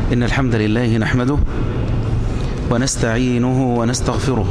إن الحمد لله نحمده ونستعينه ونستغفره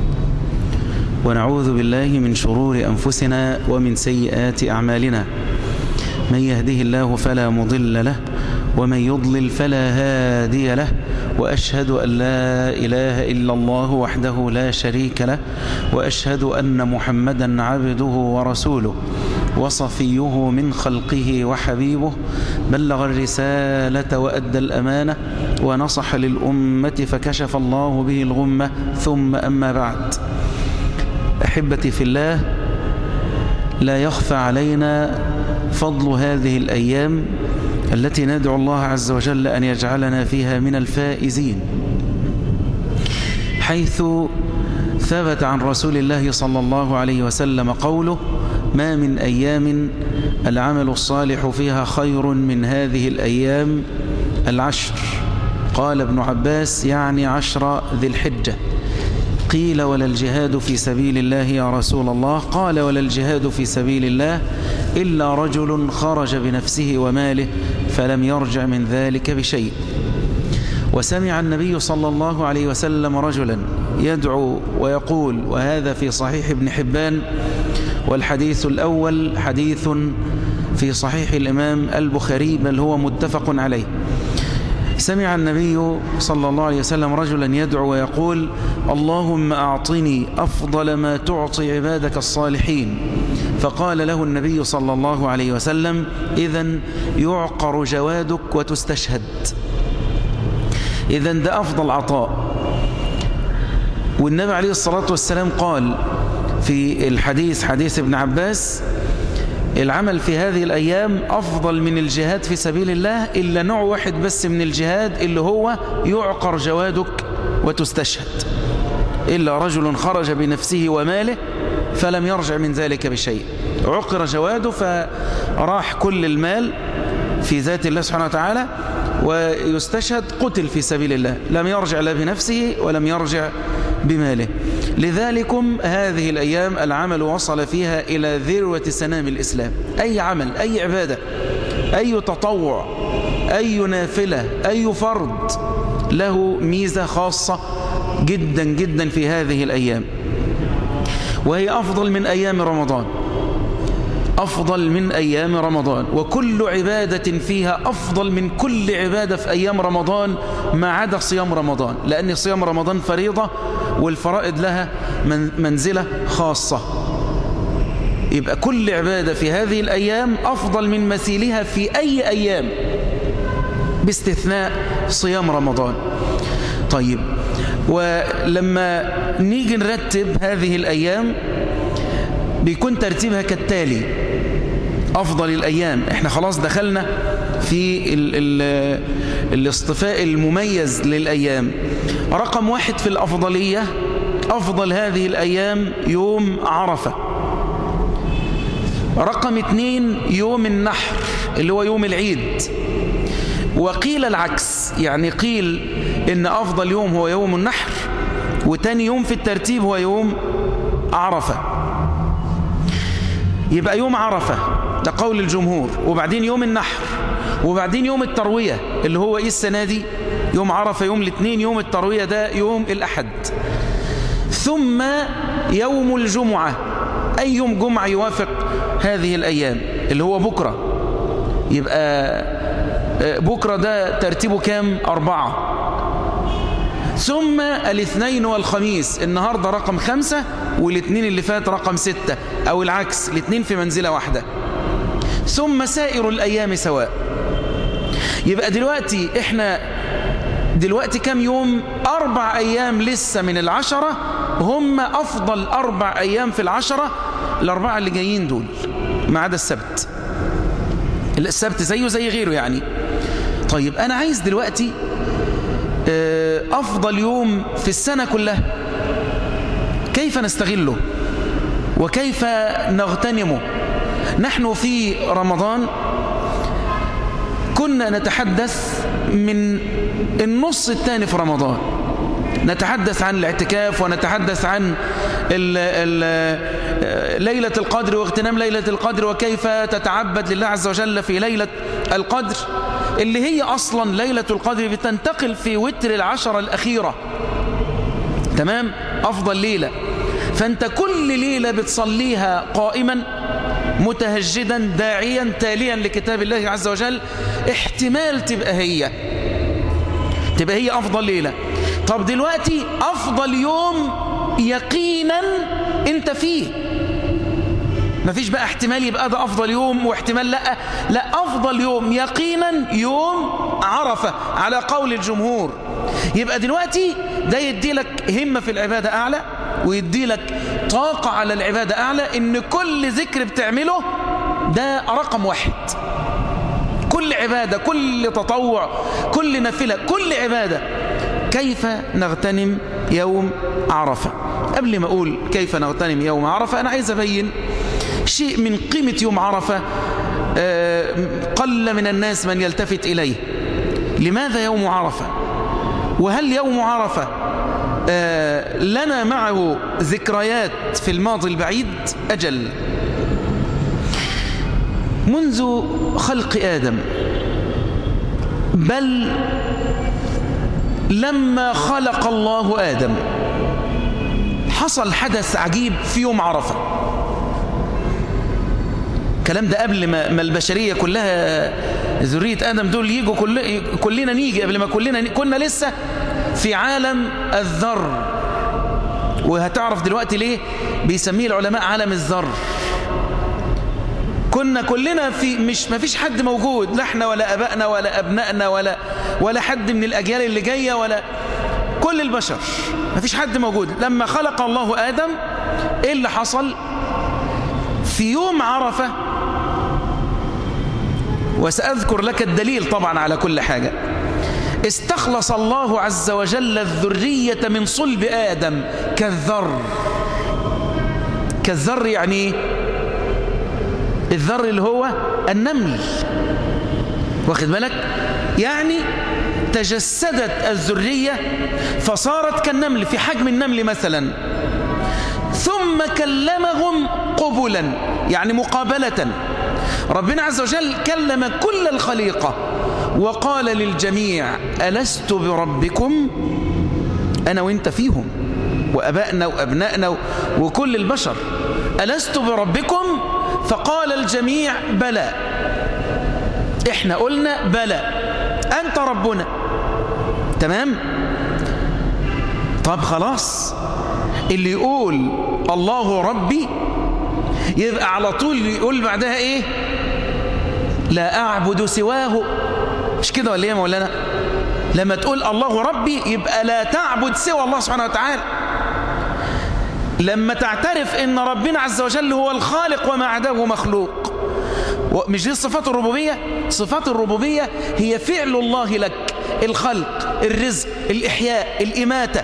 ونعوذ بالله من شرور أنفسنا ومن سيئات أعمالنا من يهده الله فلا مضل له ومن يضلل فلا هادي له وأشهد أن لا إله إلا الله وحده لا شريك له وأشهد أن محمدا عبده ورسوله وصفيه من خلقه وحبيبه بلغ الرسالة وأدى الأمانة ونصح للأمة فكشف الله به الغمة ثم أما بعد أحبتي في الله لا يخفى علينا فضل هذه الأيام التي ندعو الله عز وجل أن يجعلنا فيها من الفائزين حيث ثبت عن رسول الله صلى الله عليه وسلم قوله ما من أيام العمل الصالح فيها خير من هذه الأيام العشر قال ابن عباس يعني عشر ذي الحجة قيل ولا الجهاد في سبيل الله يا رسول الله قال ولا الجهاد في سبيل الله إلا رجل خرج بنفسه وماله فلم يرجع من ذلك بشيء وسمع النبي صلى الله عليه وسلم رجلا يدعو ويقول وهذا في صحيح ابن حبان والحديث الأول حديث في صحيح الإمام البخاري بل هو متفق عليه سمع النبي صلى الله عليه وسلم رجلا يدعو ويقول اللهم أعطني أفضل ما تعطي عبادك الصالحين فقال له النبي صلى الله عليه وسلم إذا يعقر جوادك وتستشهد إذا ده أفضل عطاء والنبي عليه الصلاة والسلام قال في الحديث حديث ابن عباس العمل في هذه الأيام أفضل من الجهاد في سبيل الله إلا نوع واحد بس من الجهاد اللي هو يعقر جوادك وتستشهد إلا رجل خرج بنفسه وماله فلم يرجع من ذلك بشيء عقر جواده فراح كل المال في ذات الله سبحانه وتعالى ويستشهد قتل في سبيل الله لم يرجع لا بنفسه ولم يرجع بماله لذلكم هذه الأيام العمل وصل فيها إلى ذروة سنام الإسلام أي عمل أي عبادة أي تطوع أي نافلة أي فرض له ميزة خاصة جدا جدا في هذه الأيام وهي أفضل من أيام رمضان أفضل من أيام رمضان وكل عبادة فيها أفضل من كل عبادة في أيام رمضان ما عدا صيام رمضان لأن صيام رمضان فريضة والفرائض لها منزلة خاصة يبقى كل عبادة في هذه الأيام أفضل من مثيلها في أي أيام باستثناء صيام رمضان طيب ولما نيجي نرتب هذه الأيام بيكون ترتيبها كالتالي أفضل الأيام احنا خلاص دخلنا في ال ال الاصطفاء المميز للأيام رقم واحد في الأفضلية أفضل هذه الأيام يوم عرفة رقم اثنين يوم النحر اللي هو يوم العيد وقيل العكس يعني قيل إن أفضل يوم هو يوم النحر وتاني يوم في الترتيب هو يوم عرفة يبقى يوم عرفة ده قول الجمهور وبعدين يوم النحر وبعدين يوم التروية اللي هو إيه السنة دي يوم عرفة يوم الاثنين يوم التروية ده يوم الأحد ثم يوم الجمعة أي يوم جمعة يوافق هذه الأيام اللي هو بكرة يبقى بكرة ده ترتيبه كام أربعة ثم الاثنين والخميس النهاردة رقم خمسة والاثنين اللي فات رقم ستة أو العكس الاثنين في منزلة واحدة ثم سائر الأيام سواء يبقى دلوقتي احنا دلوقتي كم يوم أربع أيام لسه من العشرة هم أفضل أربع أيام في العشرة الأربعة اللي جايين دول ما عدا السبت السبت زيه زي غيره يعني طيب أنا عايز دلوقتي أفضل يوم في السنة كلها كيف نستغله وكيف نغتنمه نحن في رمضان كنا نتحدث من النص الثاني في رمضان نتحدث عن الاعتكاف ونتحدث عن ال ال ليلة القدر واغتنام ليلة القدر وكيف تتعبد لله عز وجل في ليلة القدر اللي هي أصلا ليلة القدر بتنتقل في وتر العشرة الأخيرة تمام أفضل ليلة فأنت كل ليلة بتصليها قائما متهجدا داعيا تاليا لكتاب الله عز وجل احتمال تبقى هي تبقى هي أفضل ليلة طب دلوقتي أفضل يوم يقينا انت فيه مفيش بقى احتمال يبقى ده أفضل يوم واحتمال لا لا أفضل يوم يقينا يوم عرفة على قول الجمهور يبقى دلوقتي ده يدي لك همة في العبادة أعلى ويدي لك طاقة على العبادة أعلى إن كل ذكر بتعمله ده رقم واحد كل عبادة كل تطوع كل نفلة كل عبادة كيف نغتنم يوم عرفة قبل ما أقول كيف نغتنم يوم عرفة أنا عايز أبين شيء من قيمة يوم عرفة قل من الناس من يلتفت إليه لماذا يوم عرفة وهل يوم عرفة لنا معه ذكريات في الماضي البعيد أجل منذ خلق آدم بل لما خلق الله آدم حصل حدث عجيب في يوم عرفة الكلام ده قبل ما, ما البشرية كلها ذرية آدم دول يجوا كل كلنا نيجي قبل ما كلنا كنا لسه في عالم الذر وهتعرف دلوقتي ليه بيسميه العلماء عالم الذر كنا كلنا في مش ما فيش حد موجود لا احنا ولا ابائنا ولا ابنائنا ولا ولا حد من الاجيال اللي جايه ولا كل البشر ما فيش حد موجود لما خلق الله ادم ايه اللي حصل في يوم عرفه وساذكر لك الدليل طبعا على كل حاجه استخلص الله عز وجل الذريه من صلب ادم كالذر كالذر يعني الذر اللي هو النمل واخد بالك يعني تجسدت الذرية فصارت كالنمل في حجم النمل مثلا ثم كلمهم قبلا يعني مقابلة ربنا عز وجل كلم كل الخليقة وقال للجميع ألست بربكم أنا وإنت فيهم وأبائنا وأبنائنا وكل البشر ألست بربكم فقال الجميع بلى احنا قلنا بلى انت ربنا تمام طب خلاص اللي يقول الله ربي يبقى على طول يقول بعدها ايه لا اعبد سواه مش كده ولا ايه يا مولانا لما تقول الله ربي يبقى لا تعبد سوى الله سبحانه وتعالى لما تعترف ان ربنا عز وجل هو الخالق وما عداه مخلوق مش دي صفات الربوبية صفات الربوبية هي فعل الله لك الخلق الرزق الإحياء الإماتة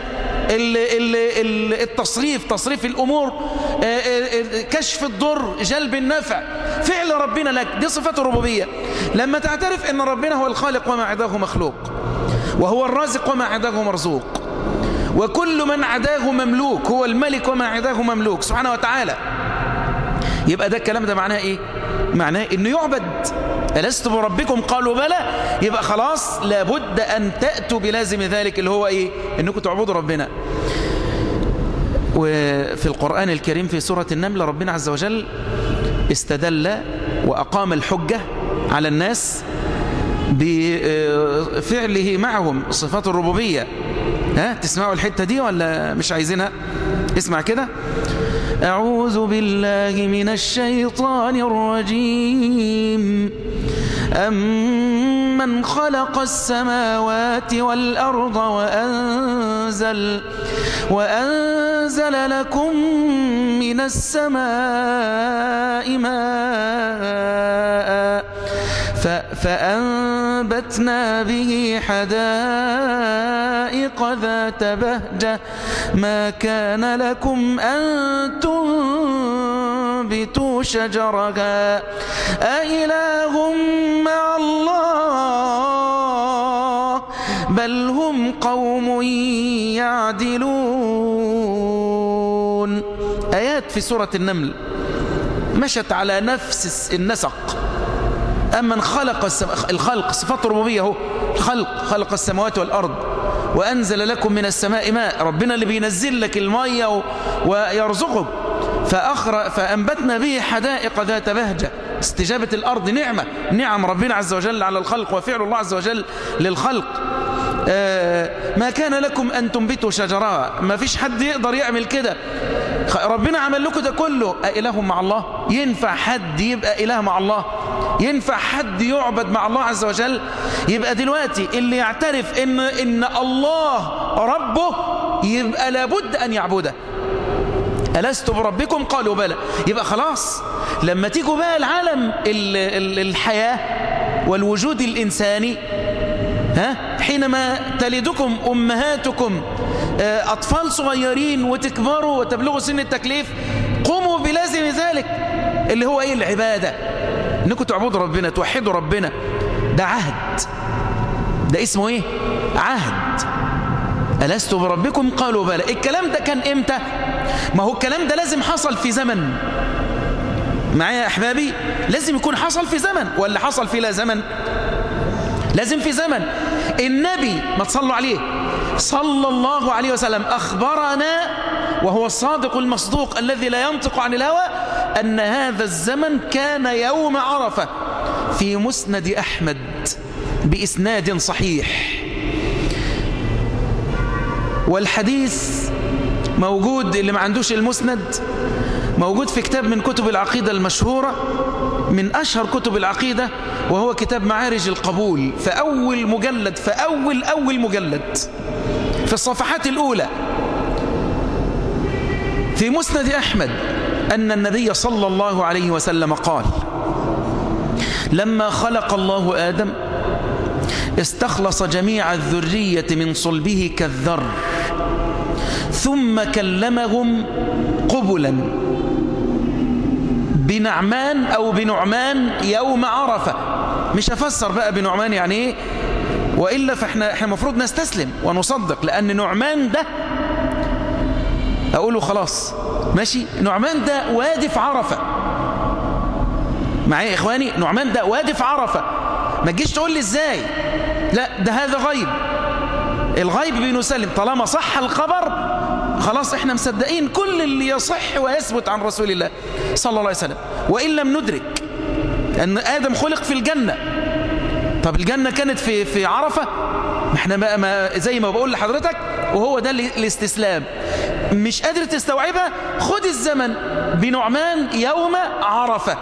التصريف تصريف الأمور كشف الضر جلب النفع فعل ربنا لك دي صفات الربوبية لما تعترف ان ربنا هو الخالق وما عداه مخلوق وهو الرازق وما عداه مرزوق وكل من عداه مملوك هو الملك وما عداه مملوك سبحانه وتعالى يبقى ده الكلام ده معناه ايه معناه انه يعبد ألست بربكم قالوا بلى يبقى خلاص لابد أن تأتوا بلازم ذلك اللي هو إيه إنكم تعبدوا ربنا وفي القرآن الكريم في سورة النمل ربنا عز وجل استدل وأقام الحجة على الناس بفعله معهم صفات الربوبية ها تسمعوا الحتة دي ولا مش عايزينها اسمع كده أعوذ بالله من الشيطان الرجيم أمن خلق السماوات والأرض وأنزل وأنزل لكم من السماء ماء فأنبتنا به حدائق ذات بهجة ما كان لكم أن تنبتوا شجرها أإله مع الله بل هم قوم يعدلون آيات في سورة النمل مشت على نفس النسق أمن خلق الخلق صفات الربوبية هو الخلق خلق السماوات والأرض وأنزل لكم من السماء ماء ربنا اللي بينزل لك المية ويرزقك فأخر فأنبتنا به حدائق ذات بهجة استجابة الأرض نعمة نعم ربنا عز وجل على الخلق وفعل الله عز وجل للخلق آه، ما كان لكم أن تنبتوا شجرها ما فيش حد يقدر يعمل كده ربنا عمل لكم ده كله أإله مع الله ينفع حد يبقى إله مع الله ينفع حد يعبد مع الله عز وجل يبقى دلوقتي اللي يعترف إن, إن الله ربه يبقى لابد أن يعبده ألست بربكم قالوا بلى يبقى خلاص لما تيجوا بقى العالم الحياة والوجود الإنساني ها حينما تلدكم أمهاتكم آه، أطفال صغيرين وتكبروا وتبلغوا سن التكليف قوموا بلازم ذلك اللي هو إيه العبادة إنكم تعبدوا ربنا توحدوا ربنا ده عهد ده اسمه إيه عهد ألست بربكم قالوا بلى الكلام ده كان إمتى ما هو الكلام ده لازم حصل في زمن معايا يا أحبابي لازم يكون حصل في زمن ولا حصل في لا زمن لازم في زمن النبي ما تصلوا عليه صلى الله عليه وسلم أخبرنا وهو الصادق المصدوق الذي لا ينطق عن الهوى أن هذا الزمن كان يوم عرفة في مسند أحمد بإسناد صحيح والحديث موجود اللي ما عندوش المسند موجود في كتاب من كتب العقيدة المشهورة من أشهر كتب العقيدة وهو كتاب معارج القبول في أول مجلد في أول أول مجلد في الصفحات الأولى في مسند أحمد أن النبي صلى الله عليه وسلم قال لما خلق الله آدم استخلص جميع الذرية من صلبه كالذر ثم كلمهم قبلا بنعمان أو بنعمان يوم عرفة مش هفسر بقى بنعمان يعني ايه وإلا فإحنا احنا المفروض نستسلم ونصدق لأن نعمان ده أقوله خلاص ماشي نعمان ده وادف عرفة معايا إخواني نعمان ده وادف عرفة ما تجيش تقول لي إزاي لا ده هذا غيب الغيب بنسلم طالما صح الخبر خلاص احنا مصدقين كل اللي يصح ويثبت عن رسول الله صلى الله عليه وسلم وإن لم ندرك أن آدم خلق في الجنة طب الجنة كانت في في عرفة ما احنا ما ما زي ما بقول لحضرتك وهو ده الاستسلام مش قادر تستوعبها خد الزمن بنعمان يوم عرفة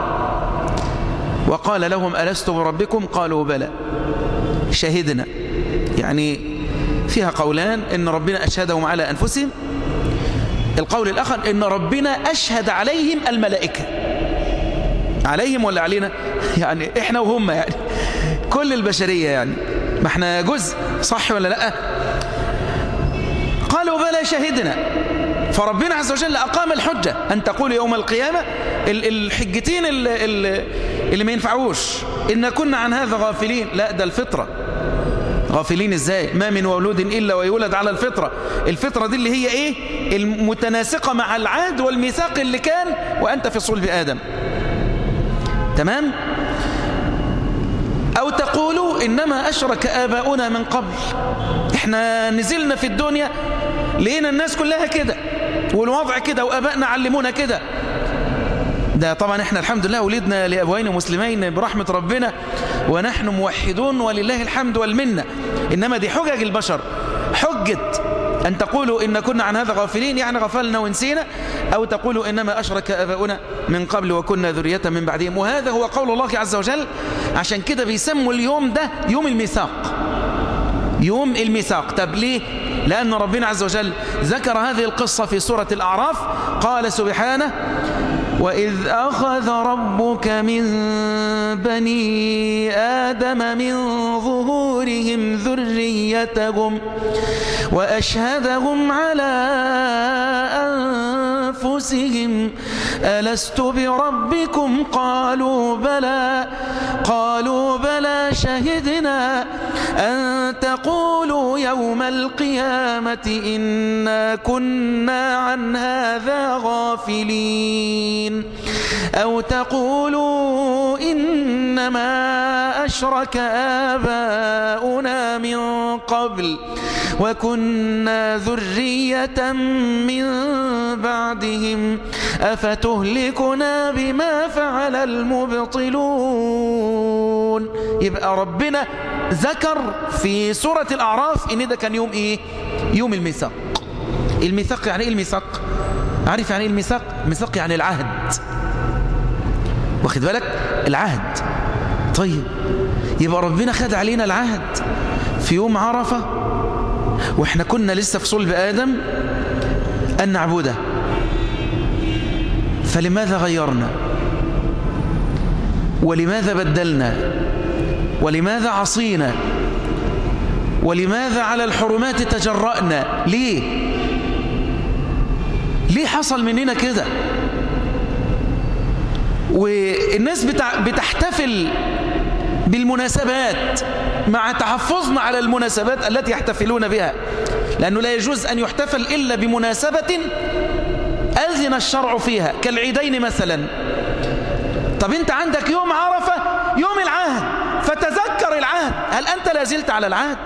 وقال لهم ألست بربكم قالوا بلى شهدنا يعني فيها قولان إن ربنا أشهدهم على أنفسهم القول الآخر إن ربنا أشهد عليهم الملائكة عليهم ولا علينا يعني إحنا وهم يعني كل البشرية يعني ما احنا جزء صح ولا لا قالوا بلى شهدنا فربنا عز وجل أقام الحجة أن تقول يوم القيامة الحجتين اللي, اللي ما ينفعوش إن كنا عن هذا غافلين لا ده الفطرة غافلين ازاي ما من مولود إلا ويولد على الفطرة الفطرة دي اللي هي ايه المتناسقة مع العهد والميثاق اللي كان وأنت في صلب آدم تمام أو تقولوا إنما أشرك آباؤنا من قبل إحنا نزلنا في الدنيا لقينا الناس كلها كده والوضع كده وأبائنا علمونا كده ده طبعا احنا الحمد لله ولدنا لأبوين مسلمين برحمة ربنا ونحن موحدون ولله الحمد والمنة إنما دي حجج البشر حجة أن تقولوا إن كنا عن هذا غافلين يعني غفلنا ونسينا أو تقولوا إنما أشرك أباؤنا من قبل وكنا ذرية من بعدهم وهذا هو قول الله عز وجل عشان كده بيسموا اليوم ده يوم الميثاق يوم الميثاق طب ليه لأن ربنا عز وجل ذكر هذه القصة في سورة الأعراف قال سبحانه وإذ أخذ ربك من بني آدم من ظهورهم ذريتهم وأشهدهم على أنفسهم ألست بربكم قالوا بلى قالوا بلى شهدنا أن تقولوا يوم القيامة إنا كنا عن هذا غافلين أو تقولوا إنما أشرك آباؤنا من قبل وكنا ذرية من بعدهم أفتهلكنا بما فعل المبطلون يبقى ربنا ذكر في سورة الأعراف إن ده كان يوم إيه يوم الميثاق الميثاق يعني إيه الميثاق عارف يعني إيه الميثاق الميثاق يعني العهد واخد بالك العهد طيب يبقى ربنا خد علينا العهد في يوم عرفة واحنا كنا لسه في صلب آدم أن نعبده فلماذا غيرنا ولماذا بدلنا ولماذا عصينا ولماذا على الحرمات تجرأنا ليه ليه حصل مننا كده والناس بتحتفل بالمناسبات مع تحفظنا على المناسبات التي يحتفلون بها لأنه لا يجوز أن يحتفل إلا بمناسبة أذن الشرع فيها كالعيدين مثلا طب أنت عندك يوم عرفة يوم العهد فتذكر العهد هل أنت لازلت على العهد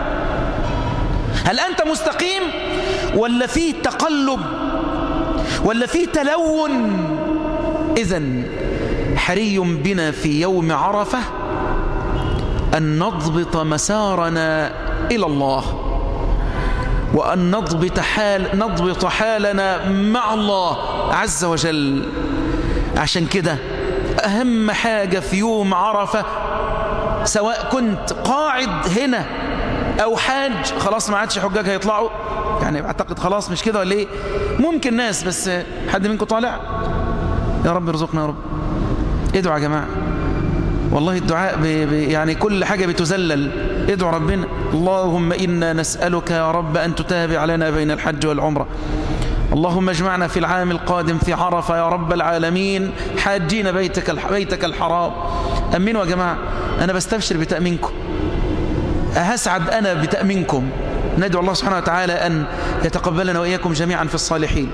هل أنت مستقيم ولا في تقلب ولا في تلون إذا حري بنا في يوم عرفة أن نضبط مسارنا إلى الله وأن نضبط, حال نضبط حالنا مع الله عز وجل عشان كده أهم حاجة في يوم عرفة سواء كنت قاعد هنا أو حاج خلاص ما عادش حجاج هيطلعوا يعني أعتقد خلاص مش كده ولا إيه ممكن ناس بس حد منكم طالع يا رب ارزقنا يا رب ادعوا يا جماعة والله الدعاء بي بي يعني كل حاجة بتزلل ادعوا ربنا اللهم إنا نسألك يا رب أن تتابع لنا بين الحج والعمرة اللهم اجمعنا في العام القادم في عرفة يا رب العالمين حاجين بيتك, بيتك الحرام أمنوا يا جماعة أنا بستبشر بتأمينكم أسعد أنا بتأمينكم ندعو الله سبحانه وتعالى أن يتقبلنا وإياكم جميعا في الصالحين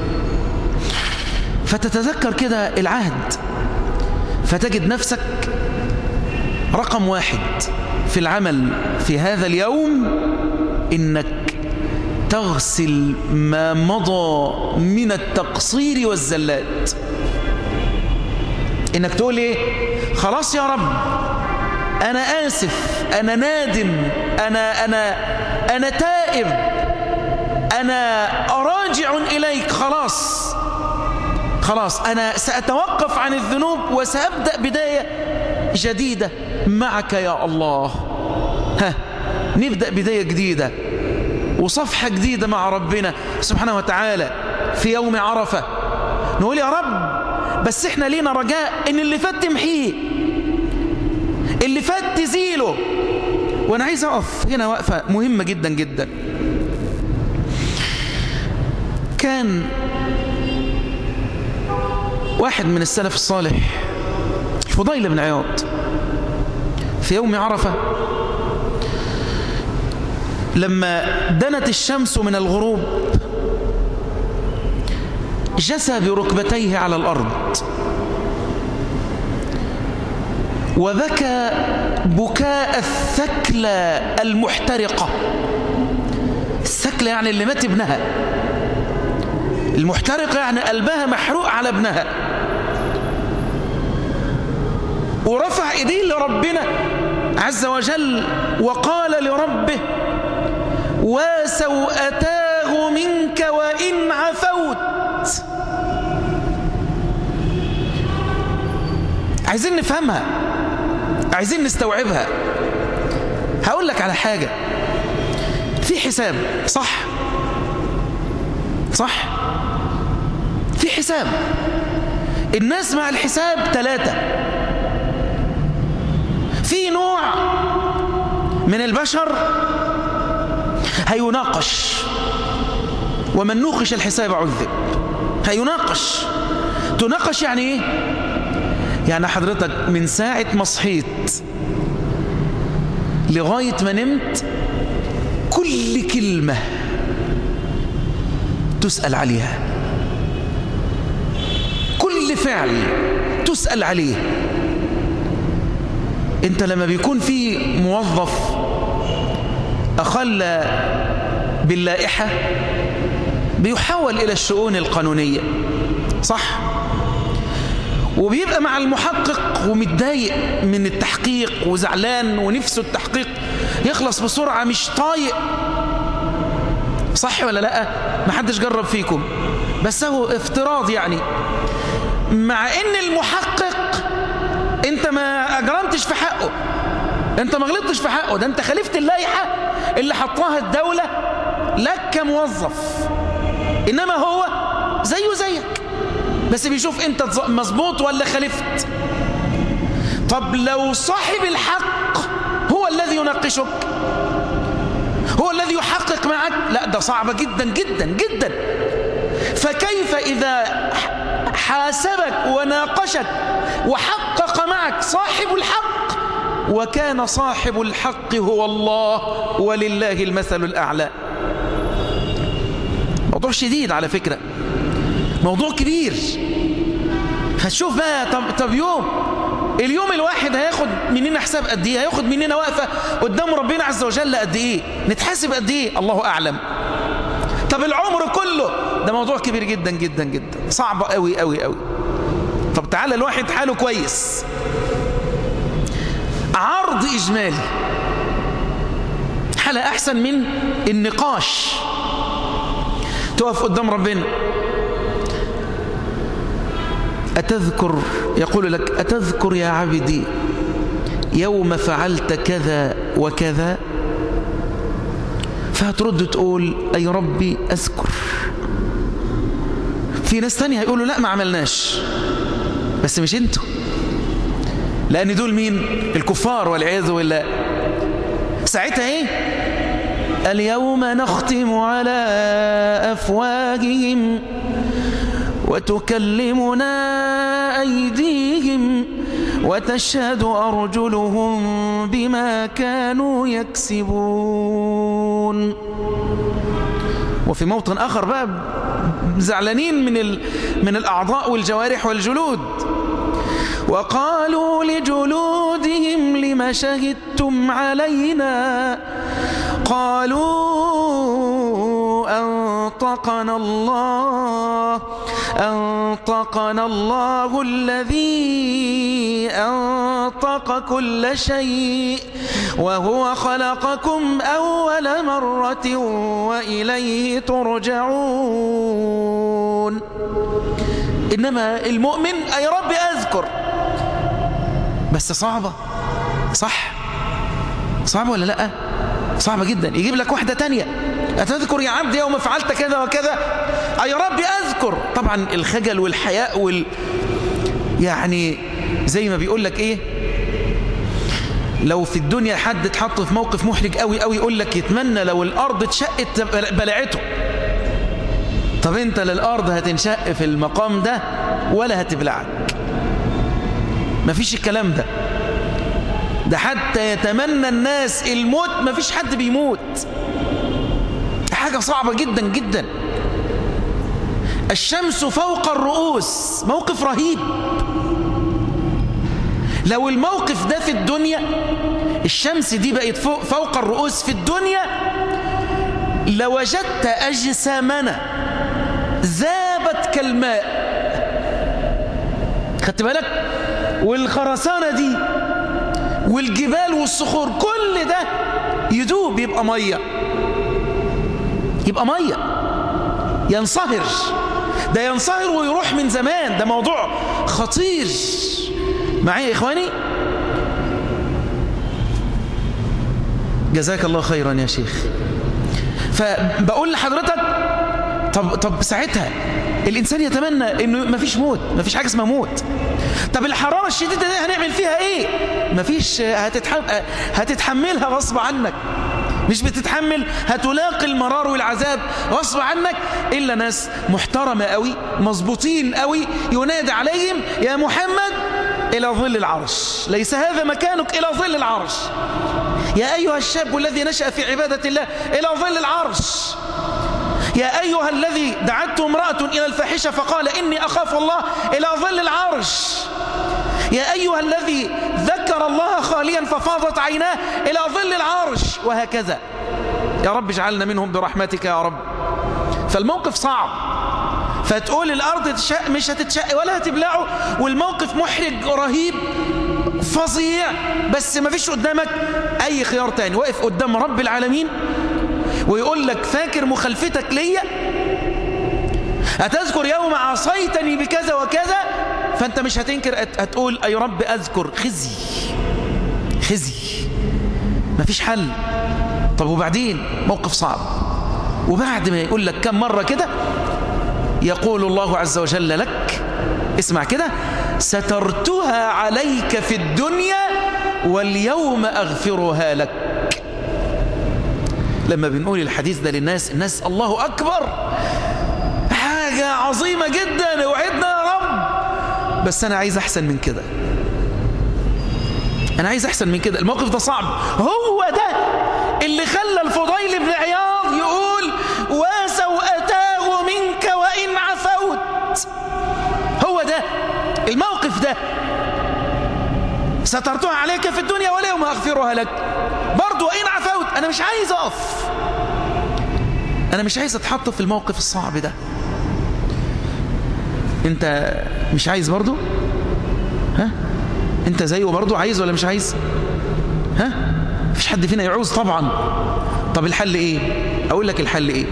فتتذكر كده العهد فتجد نفسك رقم واحد في العمل في هذا اليوم إنك تغسل ما مضى من التقصير والزلات إنك تقول إيه خلاص يا رب أنا آسف أنا نادم أنا, أنا, أنا تائب أنا أراجع إليك خلاص خلاص أنا سأتوقف عن الذنوب وسأبدأ بداية جديدة معك يا الله ها نبدأ بداية جديدة وصفحة جديدة مع ربنا سبحانه وتعالى في يوم عرفة نقول يا رب بس احنا لينا رجاء ان اللي فات تمحيه اللي فات تزيله وانا عايز اقف هنا وقفة مهمة جدا جدا كان واحد من السلف الصالح الفضيل بن عياض في يوم عرفة لما دنت الشمس من الغروب جسى بركبتيه على الأرض وبكى بكاء الثكلى المحترقة الثكلى يعني اللي مات ابنها المحترقة يعني قلبها محروق على ابنها ورفع ايديه لربنا عز وجل وقال لربه وسوءتاه منك وإن عفوت عايزين نفهمها عايزين نستوعبها هقول لك على حاجة في حساب صح صح في حساب الناس مع الحساب ثلاثة في نوع من البشر هيناقش ومن نوقش الحساب عذب هيناقش تناقش يعني ايه يعني حضرتك من ساعة ما صحيت لغاية ما نمت كل كلمة تسأل عليها كل فعل تسأل عليه انت لما بيكون في موظف أخل باللائحة بيحول إلى الشؤون القانونية صح وبيبقى مع المحقق ومتضايق من التحقيق وزعلان ونفسه التحقيق يخلص بسرعة مش طايق صح ولا لا ما حدش جرب فيكم بس هو افتراض يعني مع ان المحقق انت ما اجرمتش في حقه انت ما غلطتش في حقه ده انت خالفت اللائحة اللي حطاها الدولة لك كموظف انما هو زيه زيك بس بيشوف انت مظبوط ولا خالفت طب لو صاحب الحق هو الذي يناقشك هو الذي يحقق معك لا ده صعبة جدا جدا جدا فكيف إذا حاسبك وناقشك وحقق معك صاحب الحق وكان صاحب الحق هو الله ولله المثل الأعلى موضوع شديد على فكرة موضوع كبير هتشوف بقى طب, طب يوم اليوم الواحد هياخد مننا حساب قد ايه هياخد مننا وقفة قدام ربنا عز وجل قد ايه نتحاسب قد ايه الله اعلم طب العمر كله ده موضوع كبير جدا جدا جدا صعب قوي قوي قوي طب تعالى الواحد حاله كويس عرض اجمالي حالة احسن من النقاش تقف قدام ربنا أتذكر يقول لك أتذكر يا عبدي يوم فعلت كذا وكذا فهترد تقول أي ربي أذكر في ناس تانية هيقولوا لا ما عملناش بس مش انتوا لأن دول مين الكفار والعياذ بالله ساعتها ايه اليوم نختم على أفواههم وتكلمنا أيديهم وتشهد أرجلهم بما كانوا يكسبون وفي موطن آخر بقى زعلانين من, ال... من الأعضاء والجوارح والجلود وقالوا لجلودهم لم شهدتم علينا قالوا أنطقنا الله أنطقنا الله الذي أنطق كل شيء وهو خلقكم أول مرة وإليه ترجعون إنما المؤمن أي رب أذكر بس صعبة صح صعبة ولا لأ صعبة جدا يجيب لك واحدة تانية أتذكر يا عبد يوم فعلت كذا وكذا أي ربي أذكر طبعا الخجل والحياء وال يعني زي ما بيقول لك إيه لو في الدنيا حد اتحط في موقف محرج قوي قوي يقول لك يتمنى لو الأرض اتشقت بلعته طب انت للأرض هتنشق في المقام ده ولا هتبلعك مفيش الكلام ده ده حتى يتمنى الناس الموت مفيش حد بيموت حاجة صعبة جدا جدا الشمس فوق الرؤوس موقف رهيب لو الموقف ده في الدنيا الشمس دي بقت فوق, فوق الرؤوس في الدنيا لوجدت أجسامنا ذابت كالماء خدت بالك والخرسانة دي والجبال والصخور كل ده يدوب يبقى مية يبقى مية ينصهر ده ينصهر ويروح من زمان ده موضوع خطير معايا يا إخواني جزاك الله خيرا يا شيخ فبقول لحضرتك طب طب ساعتها الإنسان يتمنى إنه مفيش موت مفيش حاجة اسمها موت طب الحرارة الشديدة دي هنعمل فيها إيه مفيش هتتحم... هتتحملها غصب عنك مش بتتحمل هتلاقي المرار والعذاب غصب عنك إلا ناس محترمة قوي مظبوطين قوي ينادي عليهم يا محمد إلى ظل العرش ليس هذا مكانك إلى ظل العرش يا أيها الشاب الذي نشأ في عبادة الله إلى ظل العرش يا أيها الذي دعته امرأة إلى الفاحشة فقال إني أخاف الله إلى ظل العرش يا أيها الذي ذكر الله خاليا ففاضت عيناه إلى ظل العرش وهكذا يا رب اجعلنا منهم برحمتك يا رب فالموقف صعب فتقول الأرض تشق مش هتتشق ولا هتبلعه والموقف محرج رهيب فظيع بس ما فيش قدامك أي خيار تاني واقف قدام رب العالمين ويقول لك فاكر مخالفتك ليا أتذكر يوم عصيتني بكذا وكذا فأنت مش هتنكر هتقول أي رب أذكر خزي خزي مفيش حل طب وبعدين موقف صعب وبعد ما يقول لك كم مرة كده يقول الله عز وجل لك اسمع كده سترتها عليك في الدنيا واليوم أغفرها لك لما بنقول الحديث ده للناس الناس الله أكبر حاجة عظيمة جدا وعدنا يا رب بس أنا عايز أحسن من كده أنا عايز أحسن من كده الموقف ده صعب هو ده اللي خلى الفضيل بن عياض يقول وسوأتاه منك وإن عفوت هو ده الموقف ده سترتها عليك في الدنيا واليوم أغفرها لك برضو وإن عفوت أنا مش عايز أقف أنا مش عايز أتحط في الموقف الصعب ده أنت مش عايز برضو ها أنت زيه برضو عايز ولا مش عايز ها مفيش حد فينا يعوز طبعا طب الحل إيه أقول لك الحل إيه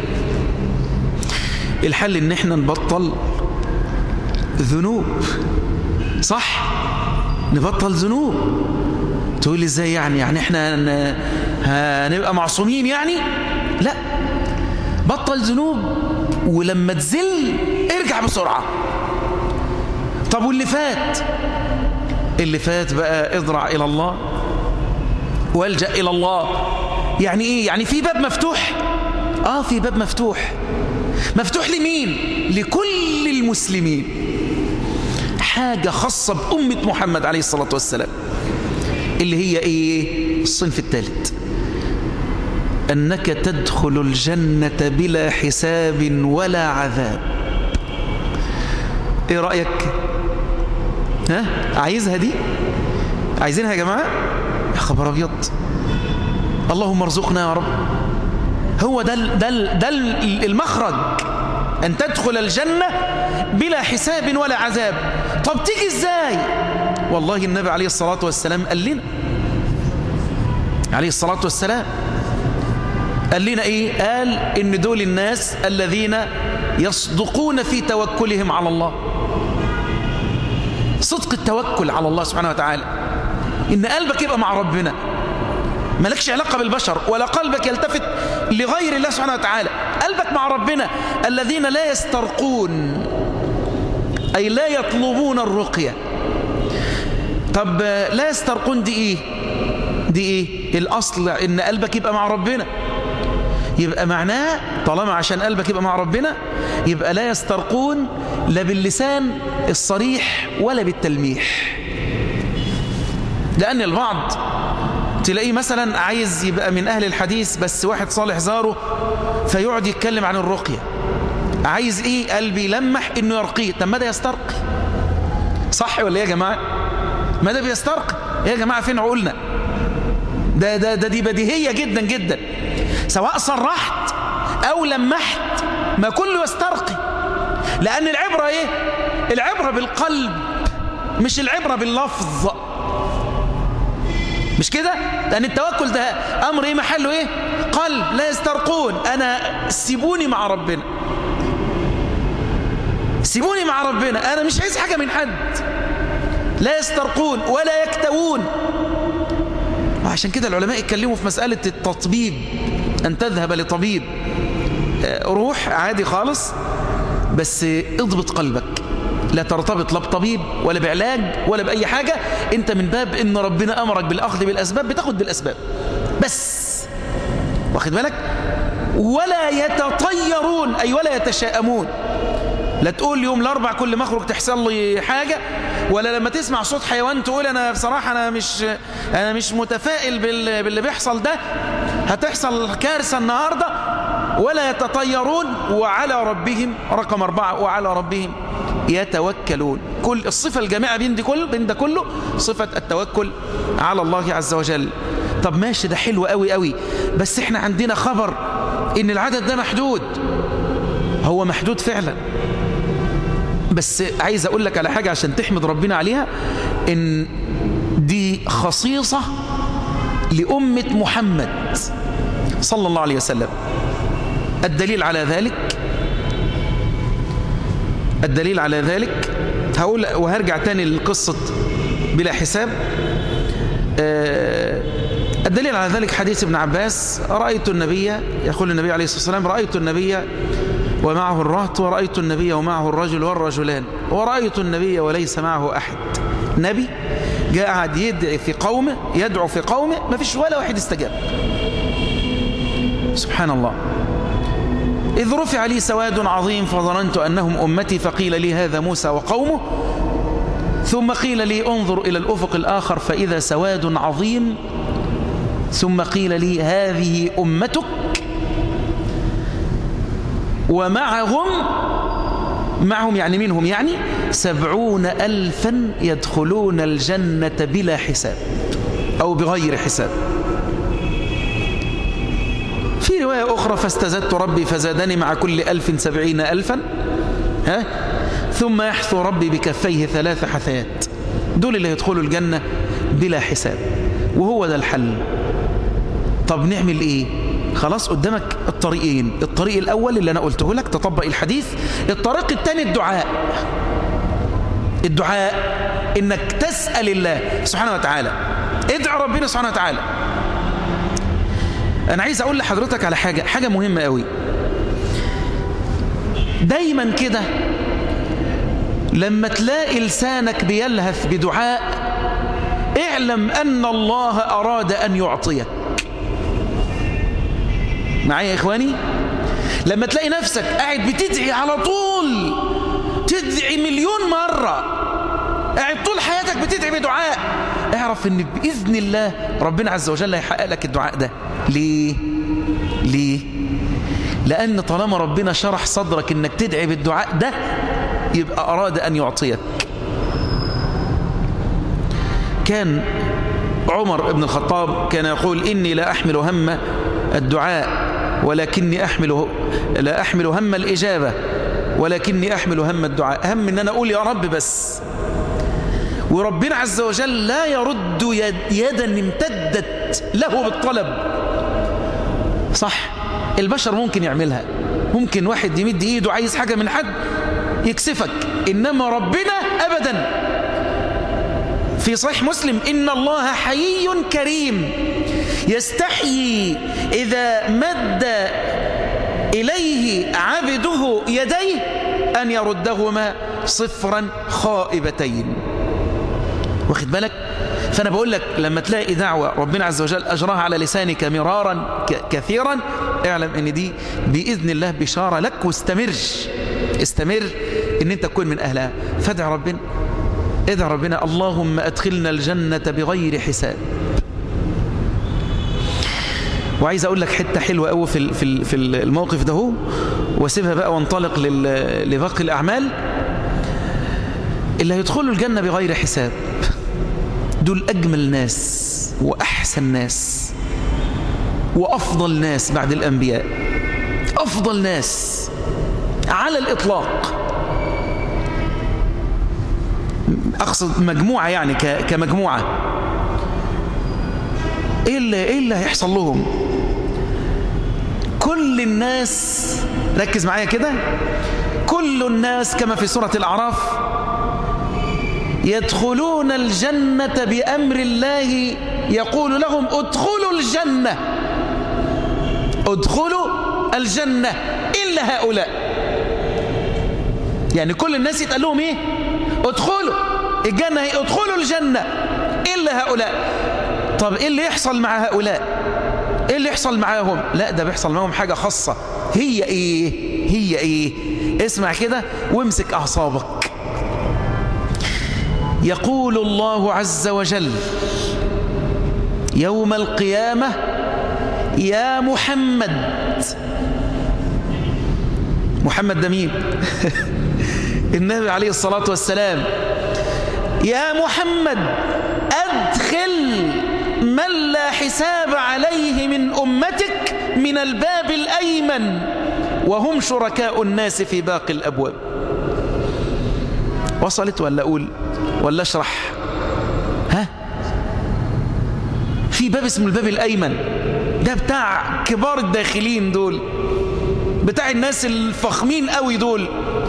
الحل إن إحنا نبطل ذنوب صح نبطل ذنوب تقول لي ازاي يعني يعني احنا هنبقى معصومين يعني لا بطل ذنوب ولما تزل ارجع بسرعة طب واللي فات اللي فات بقى اضرع الى الله والجأ الى الله يعني ايه يعني في باب مفتوح اه في باب مفتوح مفتوح لمين لكل المسلمين حاجة خاصة بأمة محمد عليه الصلاة والسلام اللي هي ايه الصنف الثالث أنك تدخل الجنة بلا حساب ولا عذاب ايه رأيك ها عايزها دي عايزينها يا جماعة يا خبر أبيض اللهم ارزقنا يا رب هو ده ده ده المخرج أن تدخل الجنة بلا حساب ولا عذاب طب تيجي ازاي والله النبي عليه الصلاة والسلام قال لنا عليه الصلاة والسلام قال لنا ايه قال ان دول الناس الذين يصدقون في توكلهم على الله صدق التوكل على الله سبحانه وتعالى ان قلبك يبقى مع ربنا مالكش علاقة بالبشر ولا قلبك يلتفت لغير الله سبحانه وتعالى قلبك مع ربنا الذين لا يسترقون أي لا يطلبون الرقية طب لا يسترقون دي إيه دي إيه الأصل إن قلبك يبقى مع ربنا يبقى معناه طالما عشان قلبك يبقى مع ربنا يبقى لا يسترقون لا باللسان الصريح ولا بالتلميح لأن البعض تلاقيه مثلا عايز يبقى من أهل الحديث بس واحد صالح زاره فيقعد يتكلم عن الرقية عايز ايه قلبي يلمح انه يرقيه طب ماذا يسترقي صح ولا ايه يا جماعة ماذا بيسترقي ايه يا جماعة فين عقولنا ده, ده, ده دي بديهية جدا جدا سواء صرحت او لمحت ما كله يسترقي لان العبرة ايه العبرة بالقلب مش العبرة باللفظ مش كده لأن التوكل ده أمر إيه محله إيه قلب لا يسترقون أنا سيبوني مع ربنا سيبوني مع ربنا أنا مش عايز حاجة من حد لا يسترقون ولا يكتوون وعشان كده العلماء يتكلموا في مسألة التطبيب أن تذهب لطبيب روح عادي خالص بس اضبط قلبك لا ترتبط لا بطبيب ولا بعلاج ولا بأي حاجة انت من باب ان ربنا امرك بالاخذ بالاسباب بتاخد بالاسباب بس واخد بالك ولا يتطيرون أي ولا يتشاءمون لا تقول يوم الأربع كل ما أخرج تحصل لي حاجة ولا لما تسمع صوت حيوان تقول أنا بصراحة أنا مش أنا مش متفائل باللي بيحصل ده هتحصل كارثة النهاردة ولا يتطيرون وعلى ربهم رقم أربعة وعلى ربهم يتوكلون كل الصفة الجامعة بين دي كل بين ده كله صفة التوكل على الله عز وجل طب ماشي ده حلو قوي قوي بس احنا عندنا خبر ان العدد ده محدود هو محدود فعلا بس عايز اقول لك على حاجة عشان تحمد ربنا عليها ان دي خصيصة لأمة محمد صلى الله عليه وسلم الدليل على ذلك الدليل على ذلك هقول وهرجع تاني للقصة بلا حساب أه الدليل على ذلك حديث ابن عباس رأيت النبي يقول النبي عليه الصلاة والسلام رأيت النبي ومعه الرهط ورأيت النبي ومعه الرجل والرجلان ورأيت النبي وليس معه أحد نبي جاء قاعد يدعي في قومه يدعو في قومه ما فيش ولا واحد استجاب سبحان الله إذ رفع لي سواد عظيم فظننت أنهم أمتي فقيل لي هذا موسى وقومه ثم قيل لي انظر إلى الأفق الآخر فإذا سواد عظيم ثم قيل لي هذه أمتك ومعهم معهم يعني منهم يعني سبعون ألفا يدخلون الجنة بلا حساب أو بغير حساب في رواية أخرى فاستزدت ربي فزادني مع كل ألف سبعين ألفا ها ثم يحثو ربي بكفيه ثلاث حثيات دول اللي يدخلوا الجنة بلا حساب وهو ده الحل طب نعمل ايه خلاص قدامك الطريقين الطريق الأول اللي أنا قلته لك تطبق الحديث الطريق الثاني الدعاء الدعاء إنك تسأل الله سبحانه وتعالى ادعى ربنا سبحانه وتعالى أنا عايز أقول لحضرتك على حاجة حاجة مهمة قوي دايما كده لما تلاقي لسانك بيلهث بدعاء اعلم أن الله أراد أن يعطيك معايا يا إخواني لما تلاقي نفسك قاعد بتدعي على طول تدعي مليون مرة قاعد طول حياتك بتدعي بدعاء اعرف ان بإذن الله ربنا عز وجل هيحقق لك الدعاء ده ليه ليه لأن طالما ربنا شرح صدرك انك تدعي بالدعاء ده يبقى أراد أن يعطيك كان عمر بن الخطاب كان يقول إني لا أحمل هم الدعاء ولكني أحمل لا أحمل هم الإجابة ولكني أحمل هم الدعاء هم إن أنا أقول يا رب بس وربنا عز وجل لا يرد يد يدا امتدت له بالطلب صح البشر ممكن يعملها ممكن واحد يمد ايده عايز حاجة من حد يكسفك إنما ربنا أبدا في صحيح مسلم إن الله حيي كريم يستحيي إذا مد إليه عبده يديه أن يردهما صفرا خائبتين واخد بالك فأنا بقول لك لما تلاقي دعوة ربنا عز وجل أجراها على لسانك مرارا كثيرا اعلم ان دي بإذن الله بشارة لك واستمر استمر ان انت تكون من أهلها فادع ربنا ادع ربنا اللهم أدخلنا الجنة بغير حساب وعايز أقول لك حتة حلوة قوي في في في الموقف ده هو واسيبها بقى وانطلق لباقي الأعمال اللي هيدخلوا الجنة بغير حساب دول أجمل ناس وأحسن ناس وأفضل ناس بعد الأنبياء أفضل ناس على الإطلاق أقصد مجموعة يعني كمجموعة إيه اللي, إيه اللي هيحصل لهم كل الناس ركز معايا كده كل الناس كما في سورة الأعراف يدخلون الجنة بأمر الله يقول لهم ادخلوا الجنة ادخلوا الجنة إلا هؤلاء يعني كل الناس يتقال لهم ايه ادخلوا الجنة هي ادخلوا الجنة إلا هؤلاء طب ايه اللي يحصل مع هؤلاء ايه اللي يحصل معاهم لا ده بيحصل معاهم حاجة خاصة هي ايه هي ايه اسمع كده وامسك اعصابك يقول الله عز وجل يوم القيامة يا محمد محمد ده مين النبي عليه الصلاة والسلام يا محمد أدخل من لا حساب عليه من أمتك من الباب الأيمن وهم شركاء الناس في باقي الأبواب وصلت ولا أقول ولا أشرح ها في باب اسمه الباب الأيمن ده بتاع كبار الداخلين دول بتاع الناس الفخمين قوي دول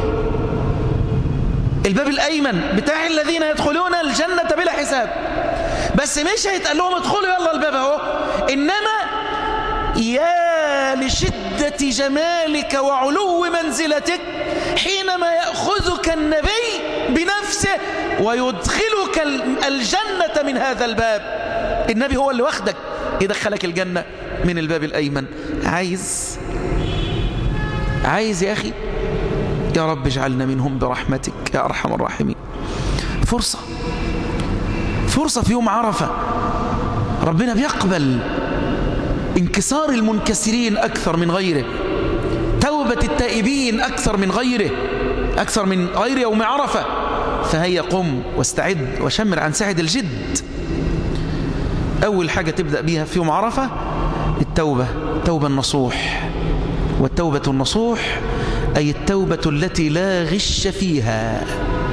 الباب الأيمن بتاع الذين يدخلون الجنة بلا حساب بس مش هيتقال لهم ادخلوا يلا الباب اهو إنما يا لشدة جمالك وعلو منزلتك حينما يأخذك النبي بنفسه ويدخلك الجنة من هذا الباب النبي هو اللي واخدك يدخلك الجنة من الباب الأيمن عايز عايز يا أخي يا رب اجعلنا منهم برحمتك يا أرحم الراحمين فرصة فرصة في يوم عرفة ربنا بيقبل انكسار المنكسرين أكثر من غيره توبة التائبين أكثر من غيره أكثر من غير يوم عرفة فهيا قم واستعد وشمر عن سعد الجد أول حاجة تبدأ بيها في يوم عرفة التوبة التوبة النصوح والتوبة النصوح أي التوبة التي لا غش فيها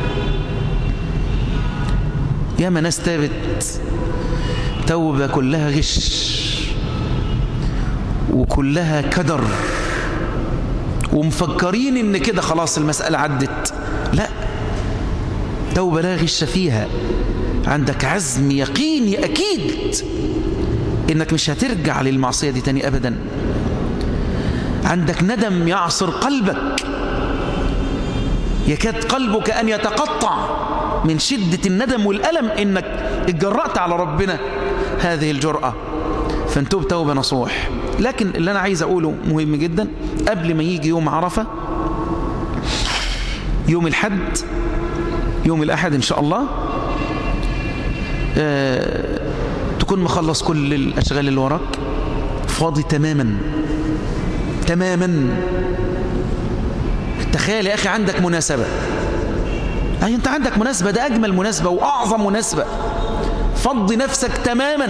يا من استبت توبة كلها غش وكلها كدر ومفكرين ان كده خلاص المسألة عدت لا توبة لا غش فيها عندك عزم يقيني أكيد إنك مش هترجع للمعصية دي تاني أبدا عندك ندم يعصر قلبك يكاد قلبك أن يتقطع من شدة الندم والألم إنك اتجرأت على ربنا هذه الجرأة فانتوب توبة نصوح لكن اللي أنا عايز أقوله مهم جدا قبل ما يجي يوم عرفة يوم الحد يوم الأحد إن شاء الله آه تكون مخلص كل الأشغال اللي وراك فاضي تماما تماما تخيل يا أخي عندك مناسبة أي أنت عندك مناسبة ده أجمل مناسبة وأعظم مناسبة فض نفسك تماما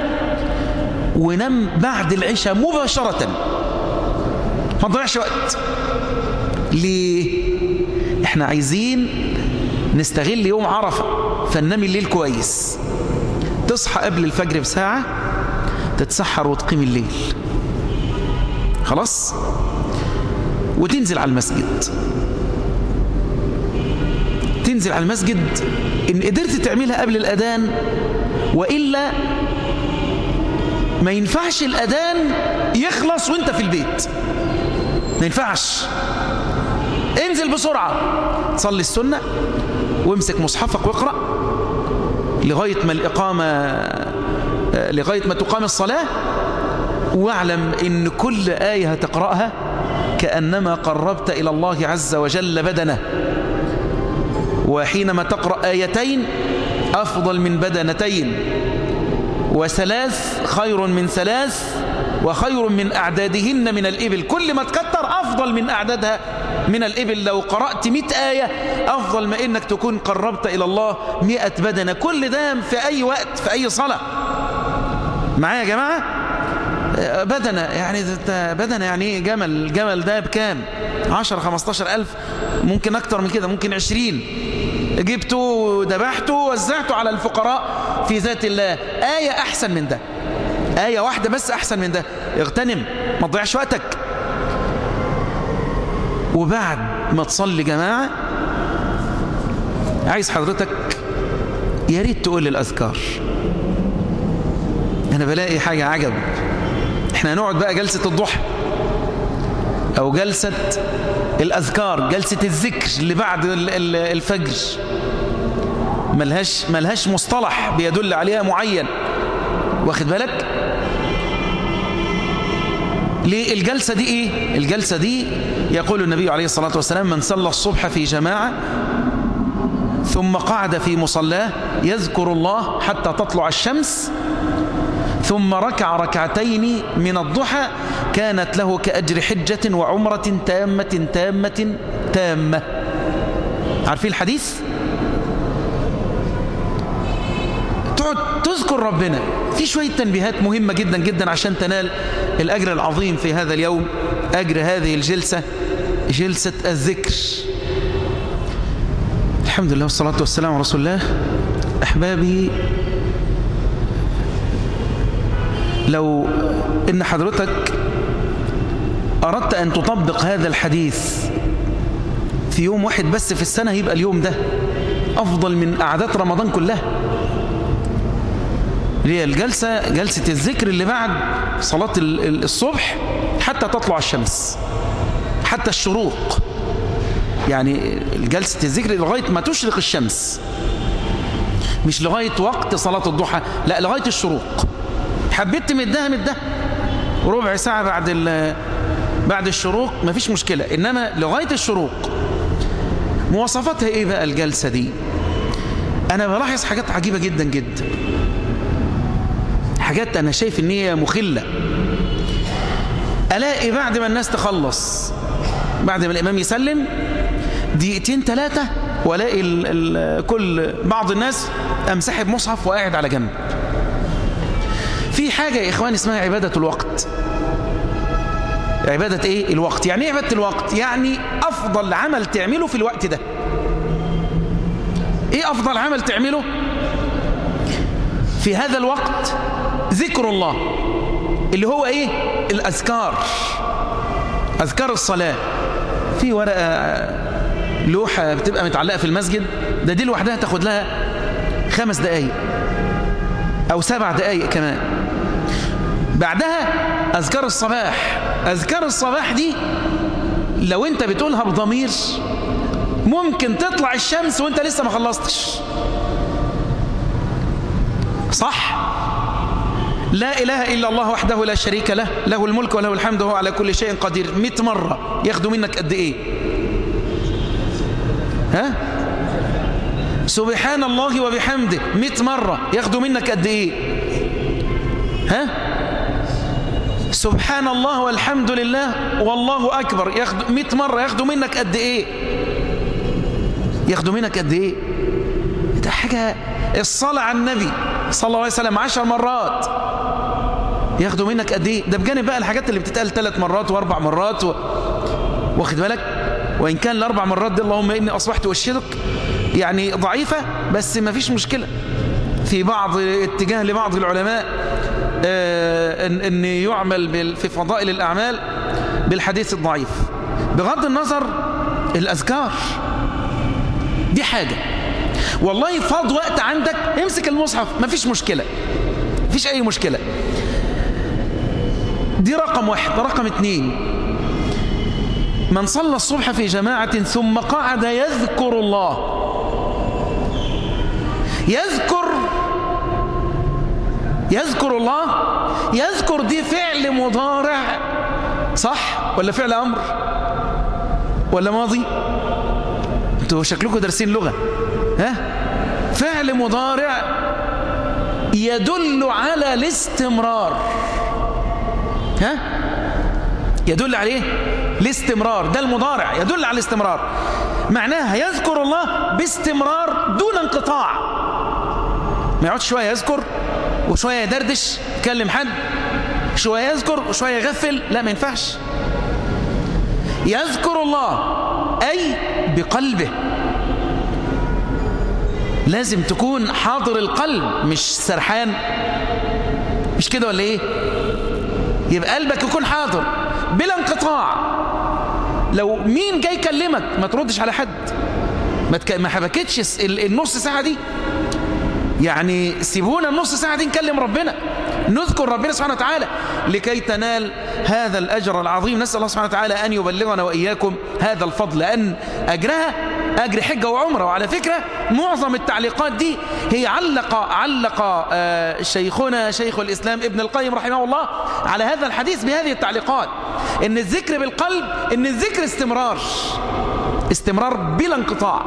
ونم بعد العشاء مباشرة ما تضيعش وقت ليه احنا عايزين نستغل يوم عرفة فننام الليل كويس تصحى قبل الفجر بساعة تتسحر وتقيم الليل خلاص وتنزل على المسجد تنزل على المسجد إن قدرت تعملها قبل الأذان وإلا ما ينفعش الأذان يخلص وانت في البيت ما ينفعش انزل بسرعة صلي السنة وامسك مصحفك واقرأ لغاية ما الإقامة لغاية ما تقام الصلاة واعلم ان كل آية هتقرأها كأنما قربت إلى الله عز وجل بدنه وحينما تقرأ آيتين أفضل من بدنتين وثلاث خير من ثلاث وخير من أعدادهن من الإبل كل ما تكتر أفضل من أعدادها من الإبل لو قرأت مئة آية أفضل ما إنك تكون قربت إلى الله مئة بدنة كل ده في أي وقت في أي صلاة معايا يا جماعة بدنة يعني بدنة يعني ايه جمل الجمل ده بكام 10 15 ألف ممكن أكتر من كده ممكن 20 جبته وذبحته ووزعته على الفقراء في ذات الله آية أحسن من ده آية واحدة بس أحسن من ده اغتنم ما تضيعش وقتك وبعد ما تصلي جماعة عايز حضرتك يا ريت تقول الأذكار أنا بلاقي حاجة عجب احنا هنقعد بقى جلسة الضحى أو جلسة الأذكار جلسة الذكر اللي بعد الفجر ملهاش, ملهاش مصطلح بيدل عليها معين واخد بالك ليه الجلسة دي ايه الجلسة دي يقول النبي عليه الصلاة والسلام من صلى الصبح في جماعة ثم قعد في مصلاه يذكر الله حتى تطلع الشمس ثم ركع ركعتين من الضحى كانت له كأجر حجة وعمرة تامة تامة تامة عارفين الحديث تقعد تذكر ربنا في شوية تنبيهات مهمة جدا جدا عشان تنال الأجر العظيم في هذا اليوم أجر هذه الجلسة جلسة الذكر الحمد لله والصلاة والسلام على رسول الله أحبابي لو إن حضرتك أردت أن تطبق هذا الحديث في يوم واحد بس في السنة يبقى اليوم ده أفضل من أعداد رمضان كلها هي الجلسة جلسة الذكر اللي بعد صلاة الصبح حتى تطلع الشمس حتى الشروق يعني جلسة الذكر لغاية ما تشرق الشمس مش لغاية وقت صلاة الضحى لا لغاية الشروق حبيت تمدها مدها ربع ساعة بعد بعد الشروق مفيش مشكلة إنما لغاية الشروق مواصفاتها إيه بقى الجلسة دي أنا بلاحظ حاجات عجيبة جدا جدا حاجات أنا شايف إن هي مخلة ألاقي بعد ما الناس تخلص بعد ما الإمام يسلم دقيقتين ثلاثة وألاقي ال ال كل بعض الناس أمسحب مصحف وقاعد على جنب في حاجة يا إخوان اسمها عبادة الوقت عبادة إيه الوقت يعني إيه عبادة الوقت يعني أفضل عمل تعمله في الوقت ده إيه أفضل عمل تعمله في هذا الوقت ذكر الله اللي هو إيه الأذكار أذكار الصلاة في ورقة لوحة بتبقى متعلقة في المسجد ده دي لوحدها تاخد لها خمس دقايق أو سبع دقايق كمان بعدها أذكار الصباح أذكار الصباح دي لو أنت بتقولها بضمير ممكن تطلع الشمس وأنت لسه ما خلصتش صح لا إله إلا الله وحده لا شريك له له الملك وله الحمد وهو على كل شيء قدير 100 مرة ياخدوا منك قد إيه ها سبحان الله وبحمده 100 مرة ياخدوا منك قد إيه ها سبحان الله والحمد لله والله أكبر ياخدوا 100 مرة ياخدوا منك قد إيه ياخدوا منك قد إيه ده حاجة الصلاة على النبي صلى الله عليه وسلم عشر مرات ياخدوا منك قد ايه ده بجانب بقى الحاجات اللي بتتقال ثلاث مرات واربع مرات و... واخد بالك وان كان الاربع مرات دي اللهم اني اصبحت اشهدك يعني ضعيفه بس ما فيش مشكله في بعض اتجاه لبعض العلماء آه ان, إن يعمل في فضائل الاعمال بالحديث الضعيف بغض النظر الاذكار دي حاجه والله فاض وقت عندك امسك المصحف مفيش مشكلة مفيش أي مشكلة دي رقم واحد رقم اتنين من صلى الصبح في جماعة ثم قعد يذكر الله يذكر يذكر الله يذكر دي فعل مضارع صح ولا فعل أمر ولا ماضي انتوا شكلكم دارسين لغة ها فعل مضارع يدل على الاستمرار ها يدل عليه الاستمرار ده المضارع يدل على الاستمرار معناها يذكر الله باستمرار دون انقطاع ما يقعد شوية يذكر وشوية يدردش يكلم حد شوية يذكر وشوية يغفل لا ما ينفعش يذكر الله أي بقلبه لازم تكون حاضر القلب مش سرحان مش كده ولا ايه يبقى قلبك يكون حاضر بلا انقطاع لو مين جاي يكلمك ما تردش على حد ما, تك... ما حبكتش النص ساعة دي يعني سيبونا النص ساعة دي نكلم ربنا نذكر ربنا سبحانه وتعالى لكي تنال هذا الأجر العظيم نسأل الله سبحانه وتعالى أن يبلغنا وإياكم هذا الفضل لأن أجرها أجر حجة وعمرة وعلى فكرة معظم التعليقات دي هي علق علق آه، شيخنا شيخ الإسلام ابن القيم رحمه الله على هذا الحديث بهذه التعليقات إن الذكر بالقلب إن الذكر استمرار استمرار بلا انقطاع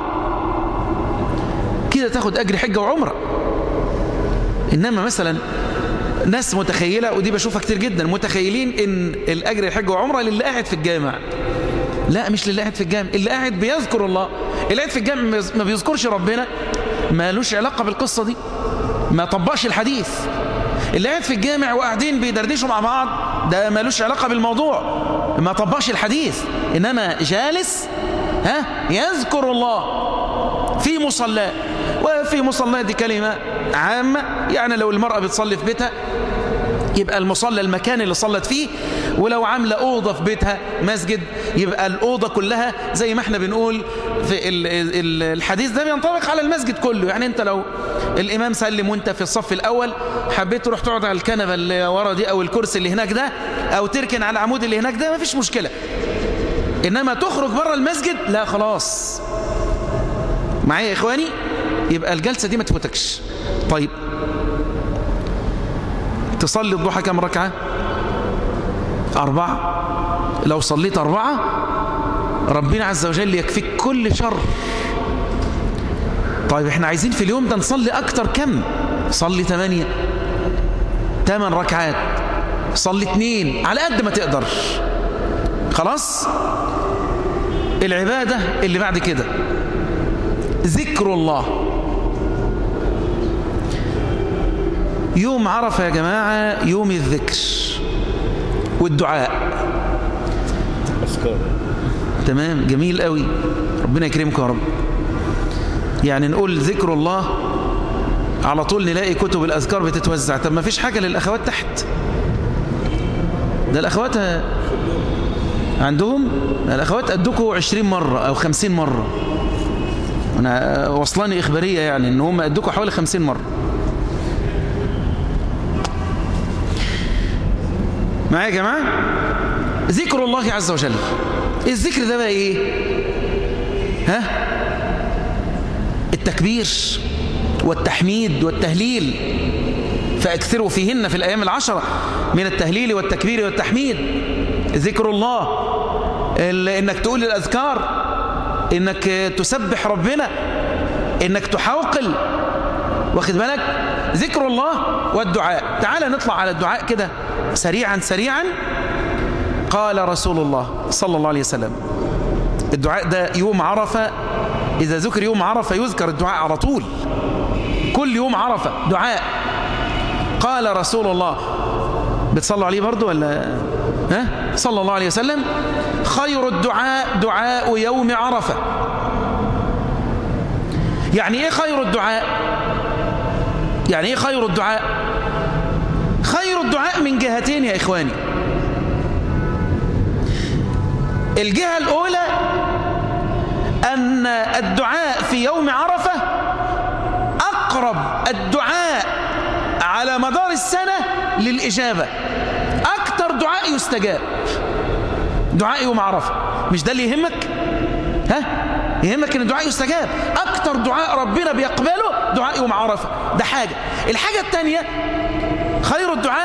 كده تاخد أجر حجة وعمرة إنما مثلا ناس متخيلة ودي بشوفها كتير جدا متخيلين إن الأجر الحج وعمرة للي قاعد في الجامع لا مش للي قاعد في الجامع اللي قاعد بيذكر الله اللي قاعد في الجامع ما بيذكرش ربنا ما لوش علاقة بالقصة دي ما طبقش الحديث اللي قاعد في الجامع وقاعدين بيدردشوا مع بعض ده ما لوش علاقة بالموضوع ما طبقش الحديث إنما جالس ها يذكر الله في مصلاه وفي مصلاه دي كلمة عامة يعني لو المرأة بتصلي في بيتها يبقى المصلى المكان اللي صلت فيه ولو عاملة أوضة في بيتها مسجد يبقى الأوضة كلها زي ما احنا بنقول في الحديث ده بينطبق على المسجد كله يعني انت لو الإمام سلم وانت في الصف الأول حبيت تروح تقعد على الكنبة اللي ورا دي أو الكرسي اللي هناك ده أو تركن على العمود اللي هناك ده مفيش مشكلة إنما تخرج بره المسجد لا خلاص معايا يا إخواني يبقى الجلسة دي ما تفوتكش طيب تصلي الضحى كم ركعة أربعة لو صليت أربعة ربنا عز وجل يكفيك كل شر طيب احنا عايزين في اليوم ده نصلي أكتر كم صلي ثمانية ثمان ركعات صلي اثنين على قد ما تقدر خلاص العبادة اللي بعد كده ذكر الله يوم عرفة يا جماعة يوم الذكر والدعاء أذكار تمام جميل قوي ربنا يكرمكم يا رب يعني نقول ذكر الله على طول نلاقي كتب الأذكار بتتوزع طب ما فيش حاجة للأخوات تحت ده الأخوات عندهم الأخوات أدوكوا عشرين مرة أو خمسين مرة أنا وصلاني إخبارية يعني إن هم أدوكوا حوالي خمسين مرة معايا يا جماعة ذكر الله عز وجل الذكر ده بقى ايه ها التكبير والتحميد والتهليل فاكثروا فيهن في الايام العشرة من التهليل والتكبير والتحميد ذكر الله انك تقول الاذكار انك تسبح ربنا انك تحوقل واخد بالك ذكر الله والدعاء تعال نطلع على الدعاء كده سريعا سريعا قال رسول الله صلى الله عليه وسلم الدعاء ده يوم عرفة إذا ذكر يوم عرفة يذكر الدعاء على طول كل يوم عرفة دعاء قال رسول الله بتصلوا عليه برضو ولا ها صلى الله عليه وسلم خير الدعاء دعاء يوم عرفة يعني ايه خير الدعاء يعني ايه خير الدعاء خير الدعاء من جهتين يا إخواني الجهة الأولى أن الدعاء في يوم عرفة أقرب الدعاء على مدار السنة للإجابة أكثر دعاء يستجاب دعاء يوم عرفة مش ده اللي يهمك ها يهمك ان الدعاء يستجاب اكتر دعاء ربنا بيقبله دعاء يوم عرفة ده حاجة الحاجة الثانية خير الدعاء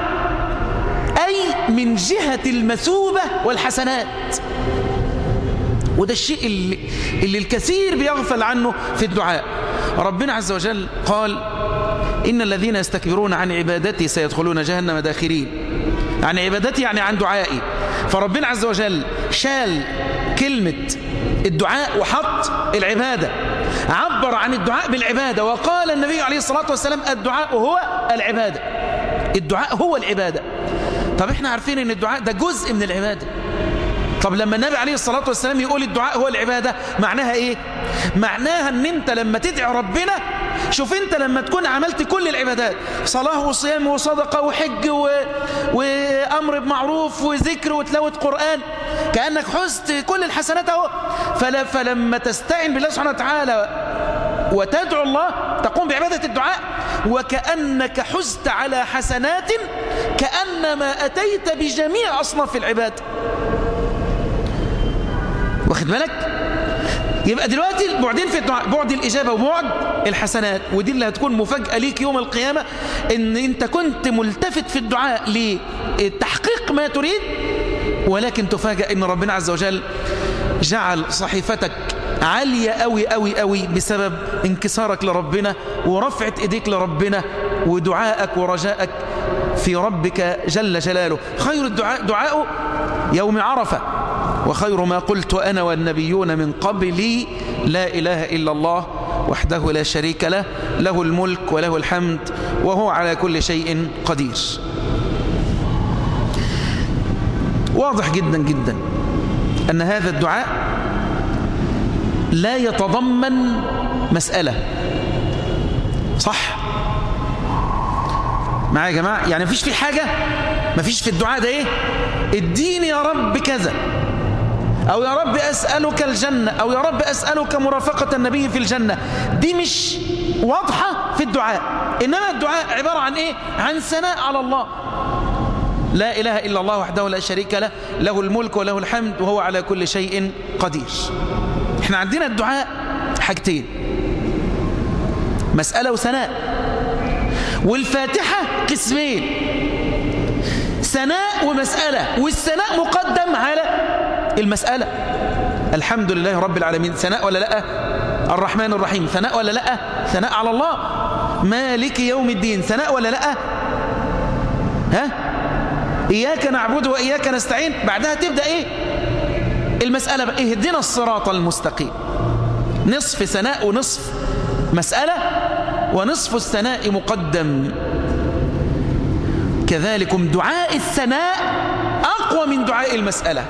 أي من جهة المثوبة والحسنات وده الشيء اللي, اللي الكثير بيغفل عنه في الدعاء ربنا عز وجل قال إن الذين يستكبرون عن عبادتي سيدخلون جهنم داخرين عن عبادتي يعني عن دعائي فربنا عز وجل شال كلمة الدعاء وحط العبادة عبر عن الدعاء بالعبادة وقال النبي عليه الصلاة والسلام الدعاء هو العبادة الدعاء هو العبادة طب احنا عارفين ان الدعاء ده جزء من العبادة طب لما النبي عليه الصلاة والسلام يقول الدعاء هو العبادة معناها ايه معناها ان انت لما تدعي ربنا شوف انت لما تكون عملت كل العبادات صلاة وصيام وصدقة وحج و... وأمر بمعروف وذكر وتلاوة قرآن كأنك حزت كل الحسنات اهو فل... فلما تستعين بالله سبحانه وتعالى وتدعو الله تقوم بعبادة الدعاء وكأنك حزت على حسنات كأنما أتيت بجميع أصناف العباد واخد بالك يبقى دلوقتي بعدين في الدعاء بعد الإجابة وبعد الحسنات ودي اللي هتكون مفاجأة ليك يوم القيامة ان انت كنت ملتفت في الدعاء لتحقيق ما تريد ولكن تفاجأ ان ربنا عز وجل جعل صحيفتك عالية قوي قوي قوي بسبب انكسارك لربنا ورفعة ايديك لربنا ودعائك ورجائك في ربك جل جلاله خير الدعاء دعاء يوم عرفة وخير ما قلت أنا والنبيون من قبلي لا إله إلا الله وحده لا شريك له له الملك وله الحمد وهو على كل شيء قدير واضح جدا جدا أن هذا الدعاء لا يتضمن مسألة صح معايا يا جماعة يعني مفيش في حاجة مفيش في الدعاء ده ايه اديني يا رب كذا أو يا رب أسألك الجنة أو يا رب أسألك مرافقة النبي في الجنة دي مش واضحة في الدعاء إنما الدعاء عبارة عن إيه عن ثناء على الله لا إله إلا الله وحده لا شريك له له الملك وله الحمد وهو على كل شيء قدير احنا عندنا الدعاء حاجتين مسألة وثناء والفاتحة قسمين ثناء ومسألة والثناء مقدم على المسألة الحمد لله رب العالمين ثناء ولا لا الرحمن الرحيم ثناء ولا لا ثناء على الله مالك يوم الدين ثناء ولا لا ها إياك نعبد وإياك نستعين بعدها تبدأ إيه المسألة بقى اهدنا الصراط المستقيم نصف ثناء ونصف مسألة ونصف الثناء مقدم كذلكم دعاء الثناء أقوى من دعاء المسألة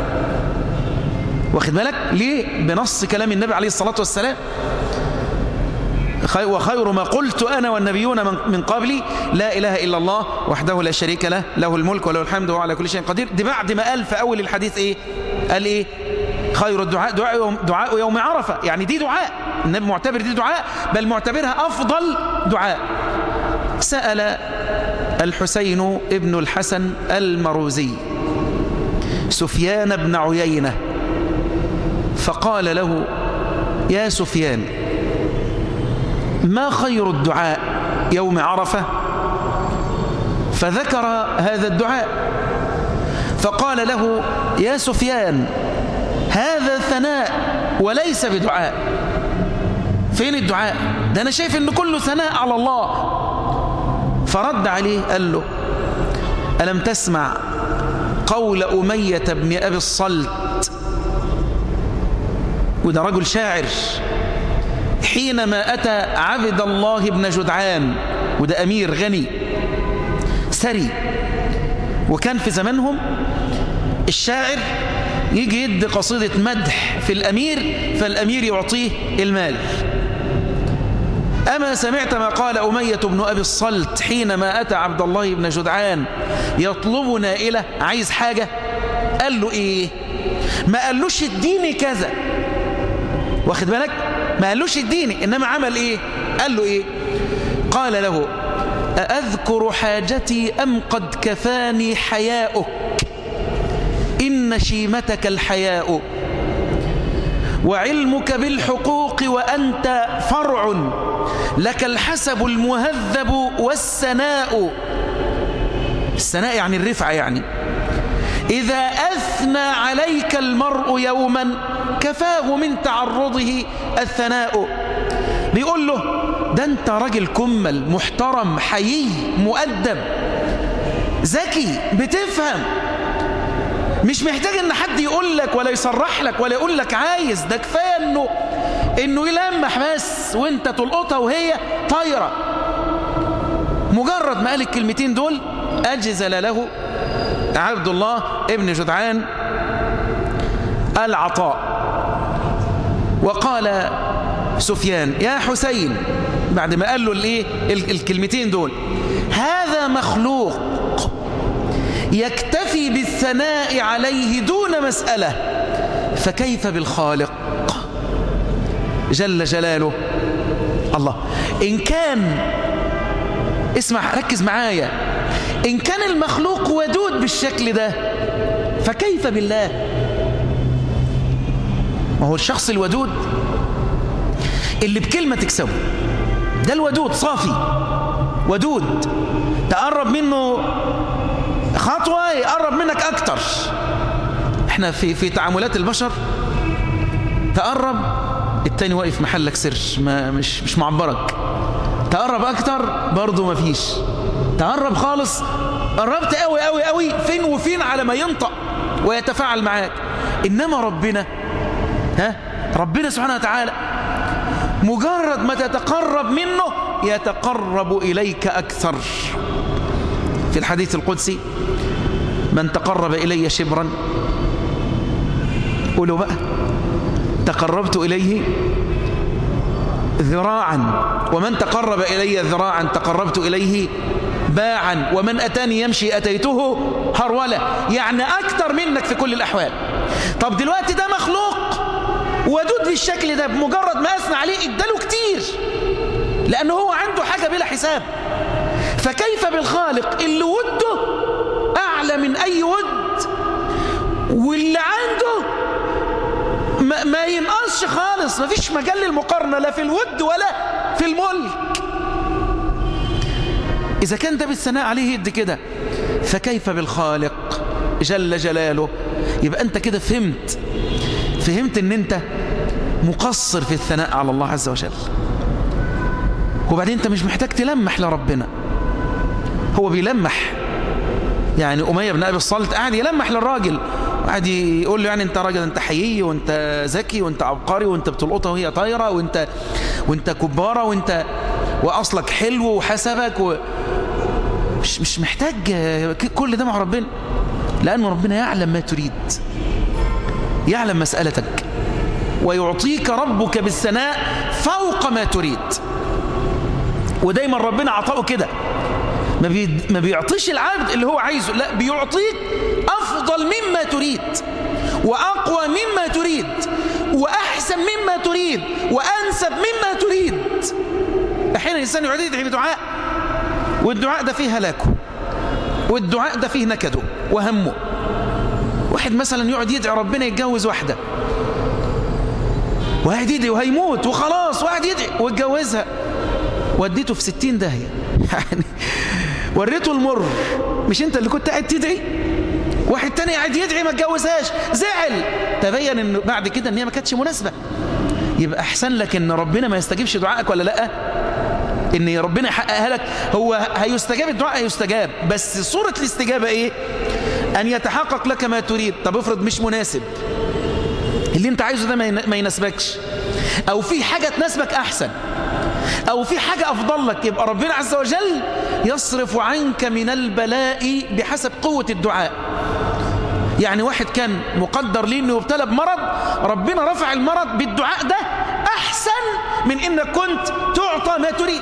واخد بالك ليه بنص كلام النبي عليه الصلاة والسلام وخير ما قلت أنا والنبيون من قبلي لا إله إلا الله وحده لا شريك له له الملك وله الحمد وهو على كل شيء قدير دي بعد ما قال في أول الحديث إيه قال إيه خير الدعاء دعاء يوم, دعاء يوم عرفة يعني دي دعاء النبي معتبر دي دعاء بل معتبرها أفضل دعاء سأل الحسين ابن الحسن المروزي سفيان بن عيينة فقال له يا سفيان ما خير الدعاء يوم عرفة فذكر هذا الدعاء فقال له يا سفيان هذا ثناء وليس بدعاء فين الدعاء ده أنا شايف أنه كله ثناء على الله فرد عليه قال له ألم تسمع قول أمية بن أبي الصلت وده رجل شاعر حينما أتى عبد الله بن جدعان وده أمير غني سري وكان في زمانهم الشاعر يجي يدي قصيدة مدح في الأمير فالأمير يعطيه المال أما سمعت ما قال أمية بن أبي الصلت حينما أتى عبد الله بن جدعان يطلبنا إلى عايز حاجة قال له إيه ما قالوش اديني كذا واخد بالك ما قالوش اديني إنما عمل إيه قال له إيه قال له أأذكر حاجتي أم قد كفاني حياؤك إن شيمتك الحياء وعلمك بالحقوق وأنت فرع لك الحسب المهذب والسناء السناء يعني الرفعة يعني إذا أثنى عليك المرء يوما كفاه من تعرضه الثناء بيقول له ده انت راجل كمل محترم حيي مؤدب ذكي بتفهم مش محتاج ان حد يقول لك ولا يصرح لك ولا يقول لك عايز ده كفايه انه انه يلمح بس وانت تلقطها وهي طايره مجرد ما قال الكلمتين دول اجزل له عبد الله ابن جدعان العطاء وقال سفيان يا حسين بعد ما قال له الايه الكلمتين دول هذا مخلوق يكتفي بالثناء عليه دون مسألة فكيف بالخالق جل جلاله الله إن كان اسمع ركز معايا إن كان المخلوق ودود بالشكل ده فكيف بالله ما هو الشخص الودود اللي بكلمة تكسبه ده الودود صافي ودود تقرب منه خطوة يقرب منك أكتر احنا في في تعاملات البشر تقرب التاني واقف محلك سر ما مش مش معبرك تقرب اكتر برضه ما فيش تقرب خالص قربت قوي قوي قوي فين وفين على ما ينطق ويتفاعل معاك انما ربنا ها ربنا سبحانه وتعالى مجرد ما تتقرب منه يتقرب اليك اكثر في الحديث القدسي من تقرب الي شبرا قولوا بقى تقربت إليه ذراعا ومن تقرب إلي ذراعا تقربت إليه باعا ومن أتاني يمشي أتيته هرولة يعني أكتر منك في كل الأحوال طب دلوقتي ده مخلوق ودود بالشكل ده بمجرد ما أثنى عليه اداله كتير لأنه هو عنده حاجة بلا حساب فكيف بالخالق اللي وده أعلى من أي ود واللي عنده ما, ما ينقصش خالص ما فيش مجال للمقارنة لا في الود ولا في الملك إذا كان ده بالثناء عليه يد كده فكيف بالخالق جل جلاله يبقى أنت كده فهمت فهمت أن أنت مقصر في الثناء على الله عز وجل وبعدين أنت مش محتاج تلمح لربنا هو بيلمح يعني أمية بن أبي الصالت قاعد يلمح للراجل قاعد يقول له يعني انت راجل انت حقيقي وانت ذكي وانت عبقري وانت بتلقطها وهي طايره وانت وانت كباره وانت واصلك حلو وحسبك و مش مش محتاج كل ده مع ربنا لان ربنا يعلم ما تريد يعلم مسألتك ويعطيك ربك بالثناء فوق ما تريد ودايما ربنا عطاه كده ما, بي... ما بيعطيش العبد اللي هو عايزه لا بيعطيك أفضل مما تريد وأقوى مما تريد وأحسن مما تريد وأنسب مما تريد أحيانا الإنسان يعد يدعي بدعاء والدعاء ده فيه هلاكه والدعاء ده فيه نكده وهمه واحد مثلا يقعد يدعي ربنا يتجوز واحدة واحد يدعي وهيموت وخلاص واحد يدعي واتجوزها وديته في ستين داهية يعني وريته المر مش انت اللي كنت قاعد تدعي واحد تاني قاعد يدعي ما اتجوزهاش زعل تبين انه بعد كده ان هي ما كانتش مناسبه يبقى احسن لك ان ربنا ما يستجيبش دعائك ولا لا ان ربنا يحققها لك هو هيستجاب الدعاء هيستجاب بس صوره الاستجابه ايه ان يتحقق لك ما تريد طب افرض مش مناسب اللي انت عايزه ده ما يناسبكش او في حاجه تناسبك احسن أو في حاجة أفضل لك يبقى ربنا عز وجل يصرف عنك من البلاء بحسب قوة الدعاء يعني واحد كان مقدر ليه أنه يبتلى بمرض ربنا رفع المرض بالدعاء ده أحسن من إنك كنت تعطى ما تريد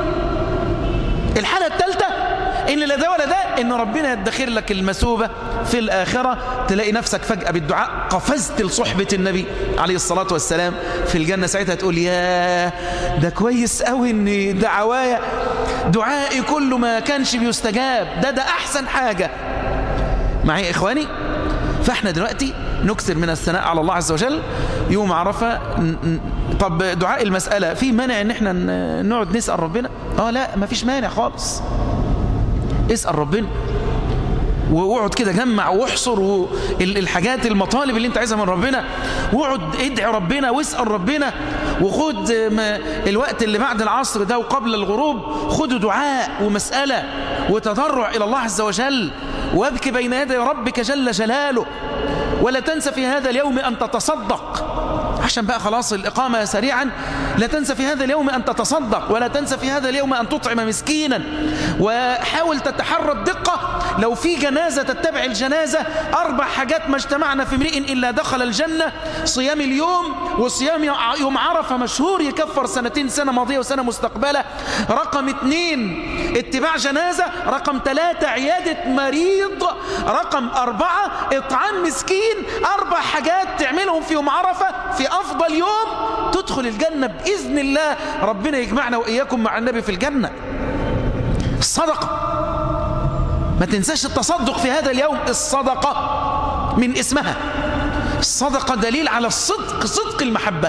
الحالة الثالثة إن لا ده ولا ده إن ربنا يدخر لك المثوبة في الآخرة تلاقي نفسك فجأة بالدعاء قفزت لصحبة النبي عليه الصلاة والسلام في الجنة ساعتها تقول يا ده كويس قوي إن دعوايا دعائي كله ما كانش بيستجاب ده ده أحسن حاجة معي إخواني فإحنا دلوقتي نكثر من الثناء على الله عز وجل يوم عرفة طب دعاء المسألة في مانع ان احنا نقعد نسأل ربنا اه لا ما فيش مانع خالص اسأل ربنا واقعد كده جمع واحصر الحاجات المطالب اللي انت عايزها من ربنا واقعد ادعي ربنا واسأل ربنا وخد الوقت اللي بعد العصر ده وقبل الغروب خد دعاء ومسألة وتضرع إلى الله عز وجل وابكي بين يدي ربك جل جلاله ولا تنسى في هذا اليوم أن تتصدق عشان بقى خلاص الإقامة سريعا لا تنسى في هذا اليوم أن تتصدق ولا تنسى في هذا اليوم أن تطعم مسكينا وحاول تتحرى الدقة لو في جنازة تتبع الجنازة أربع حاجات ما اجتمعنا في امرئ إلا دخل الجنة صيام اليوم وصيام يوم عرفة مشهور يكفر سنتين سنة ماضية وسنة مستقبلة رقم اثنين اتباع جنازة رقم ثلاثة عيادة مريض رقم أربعة إطعام مسكين أربع حاجات تعملهم في يوم عرفة في أفضل يوم تدخل الجنة بإذن الله ربنا يجمعنا وإياكم مع النبي في الجنة الصدقة ما تنساش التصدق في هذا اليوم الصدقة من اسمها الصدقة دليل على الصدق صدق المحبة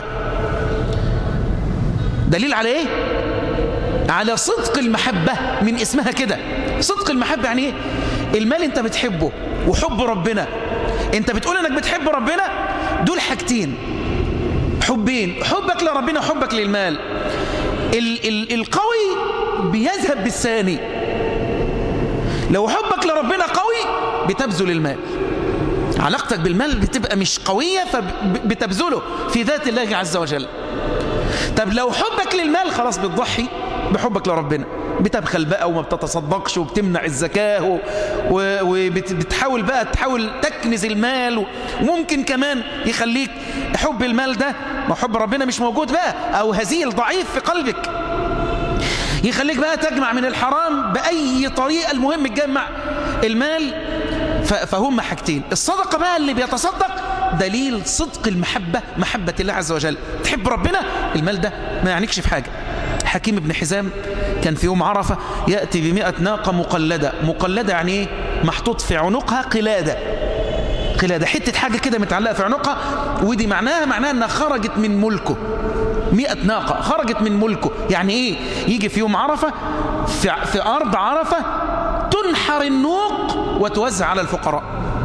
دليل على ايه على صدق المحبة من اسمها كده صدق المحبة يعني ايه المال انت بتحبه وحب ربنا انت بتقول انك بتحب ربنا دول حاجتين حبين حبك لربنا وحبك للمال ال ال القوي بيذهب بالثاني لو حبك لربنا قوي بتبذل المال علاقتك بالمال بتبقى مش قوية فبتبذله في ذات الله عز وجل طب لو حبك للمال خلاص بتضحي بحبك لربنا بتبخل بقى وما بتتصدقش وبتمنع الزكاة وبتحاول بقى تحاول تكنز المال وممكن كمان يخليك حب المال ده ما حب ربنا مش موجود بقى أو هزيل ضعيف في قلبك يخليك بقى تجمع من الحرام بأي طريقة المهم تجمع المال فهم حاجتين الصدقة بقى اللي بيتصدق دليل صدق المحبة محبة الله عز وجل تحب ربنا المال ده ما يعنيكش في حاجة حكيم بن حزام كان في يوم عرفة يأتي بمئة ناقة مقلدة مقلدة يعني ايه محطوط في عنقها قلادة قلادة حتة حاجة كده متعلقة في عنقها ودي معناها معناها انها خرجت من ملكه مئة ناقة خرجت من ملكه يعني ايه يجي في يوم عرفة في, في أرض عرفة تنحر النوق وتوزع على الفقراء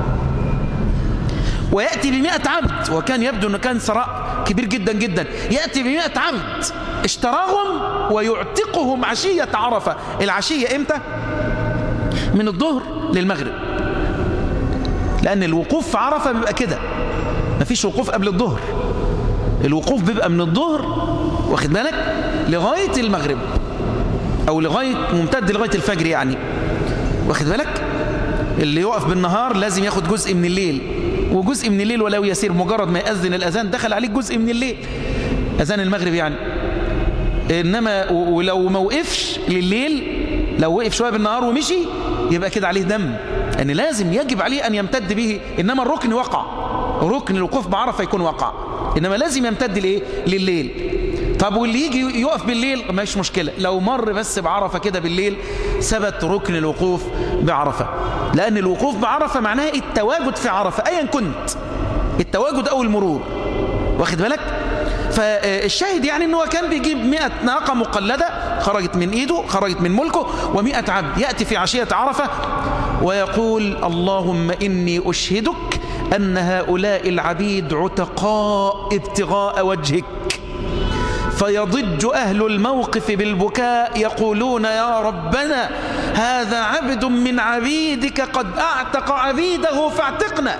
ويأتي بمئة عبد وكان يبدو أنه كان ثراء كبير جدا جدا يأتي بمئة عبد اشتراهم ويعتقهم عشية عرفة العشية امتى من الظهر للمغرب لأن الوقوف في عرفة بيبقى كده مفيش وقوف قبل الظهر الوقوف بيبقى من الظهر واخد بالك لغاية المغرب أو لغاية ممتد لغاية الفجر يعني واخد بالك اللي يقف بالنهار لازم ياخد جزء من الليل وجزء من الليل ولو يسير مجرد ما يأذن الأذان دخل عليك جزء من الليل أذان المغرب يعني إنما ولو ما وقفش لليل لو وقف شوية بالنهار ومشي يبقى كده عليه دم يعني لازم يجب عليه أن يمتد به إنما الركن وقع ركن الوقوف بعرفة يكون وقع إنما لازم يمتد لإيه لليل طب واللي يجي يقف بالليل مش مشكلة لو مر بس بعرفة كده بالليل ثبت ركن الوقوف بعرفة لأن الوقوف بعرفة معناه التواجد في عرفة أيا كنت التواجد أو المرور واخد بالك فالشاهد يعني أنه كان بيجيب مئة ناقة مقلدة خرجت من إيده خرجت من ملكه ومئة عبد يأتي في عشية عرفة ويقول اللهم إني أشهدك أن هؤلاء العبيد عتقاء ابتغاء وجهك فيضج أهل الموقف بالبكاء يقولون يا ربنا هذا عبد من عبيدك قد أعتق عبيده فاعتقنا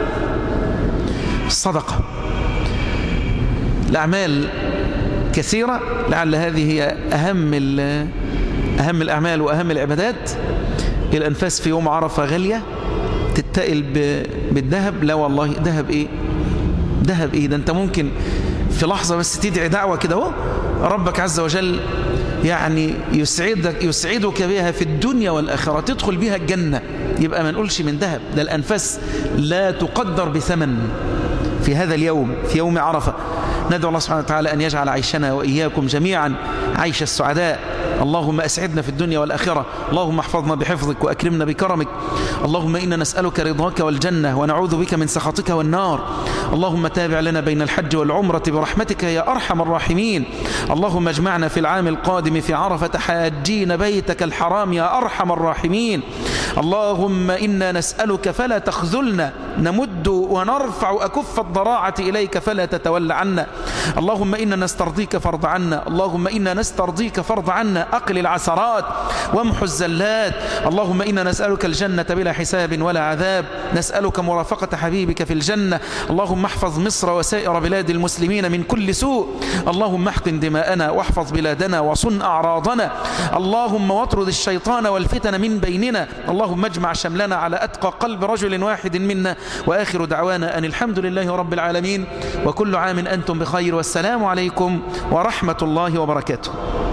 الصدقة الأعمال كثيرة لعل هذه هي أهم, أهم الأعمال وأهم العبادات الأنفاس في يوم عرفة غالية تتقل بالذهب لا والله ذهب إيه ذهب إيه ده أنت ممكن في لحظة بس تدعي دعوة كده اهو ربك عز وجل يعني يسعدك, يسعدك بها في الدنيا والآخرة تدخل بها الجنة يبقى ما نقولش من ذهب ده الأنفاس لا تقدر بثمن في هذا اليوم في يوم عرفة ندعو الله سبحانه وتعالى أن يجعل عيشنا وإياكم جميعا عيش السعداء اللهم أسعدنا في الدنيا والآخرة اللهم احفظنا بحفظك وأكرمنا بكرمك اللهم إنا نسألك رضاك والجنة ونعوذ بك من سخطك والنار اللهم تابع لنا بين الحج والعمرة برحمتك يا أرحم الراحمين اللهم اجمعنا في العام القادم في عرفة حاجين بيتك الحرام يا أرحم الراحمين اللهم إنا نسألك فلا تخذلنا نمد ونرفع أكف الضراعة إليك فلا تتولى عنا اللهم إنا نسترضيك فرض عنا اللهم إنا نسترضيك فرض عنا أقل العثرات وامحو الزلات اللهم إنا نسألك الجنة بلا حساب ولا عذاب نسألك مرافقة حبيبك في الجنة اللهم احفظ مصر وسائر بلاد المسلمين من كل سوء اللهم احقن دماءنا واحفظ بلادنا وصن أعراضنا اللهم واطرد الشيطان والفتن من بيننا اللهم اجمع شملنا على أتقى قلب رجل واحد منا وآخر دعوانا أن الحمد لله رب العالمين وكل عام أنتم بخير والسلام عليكم ورحمة الله وبركاته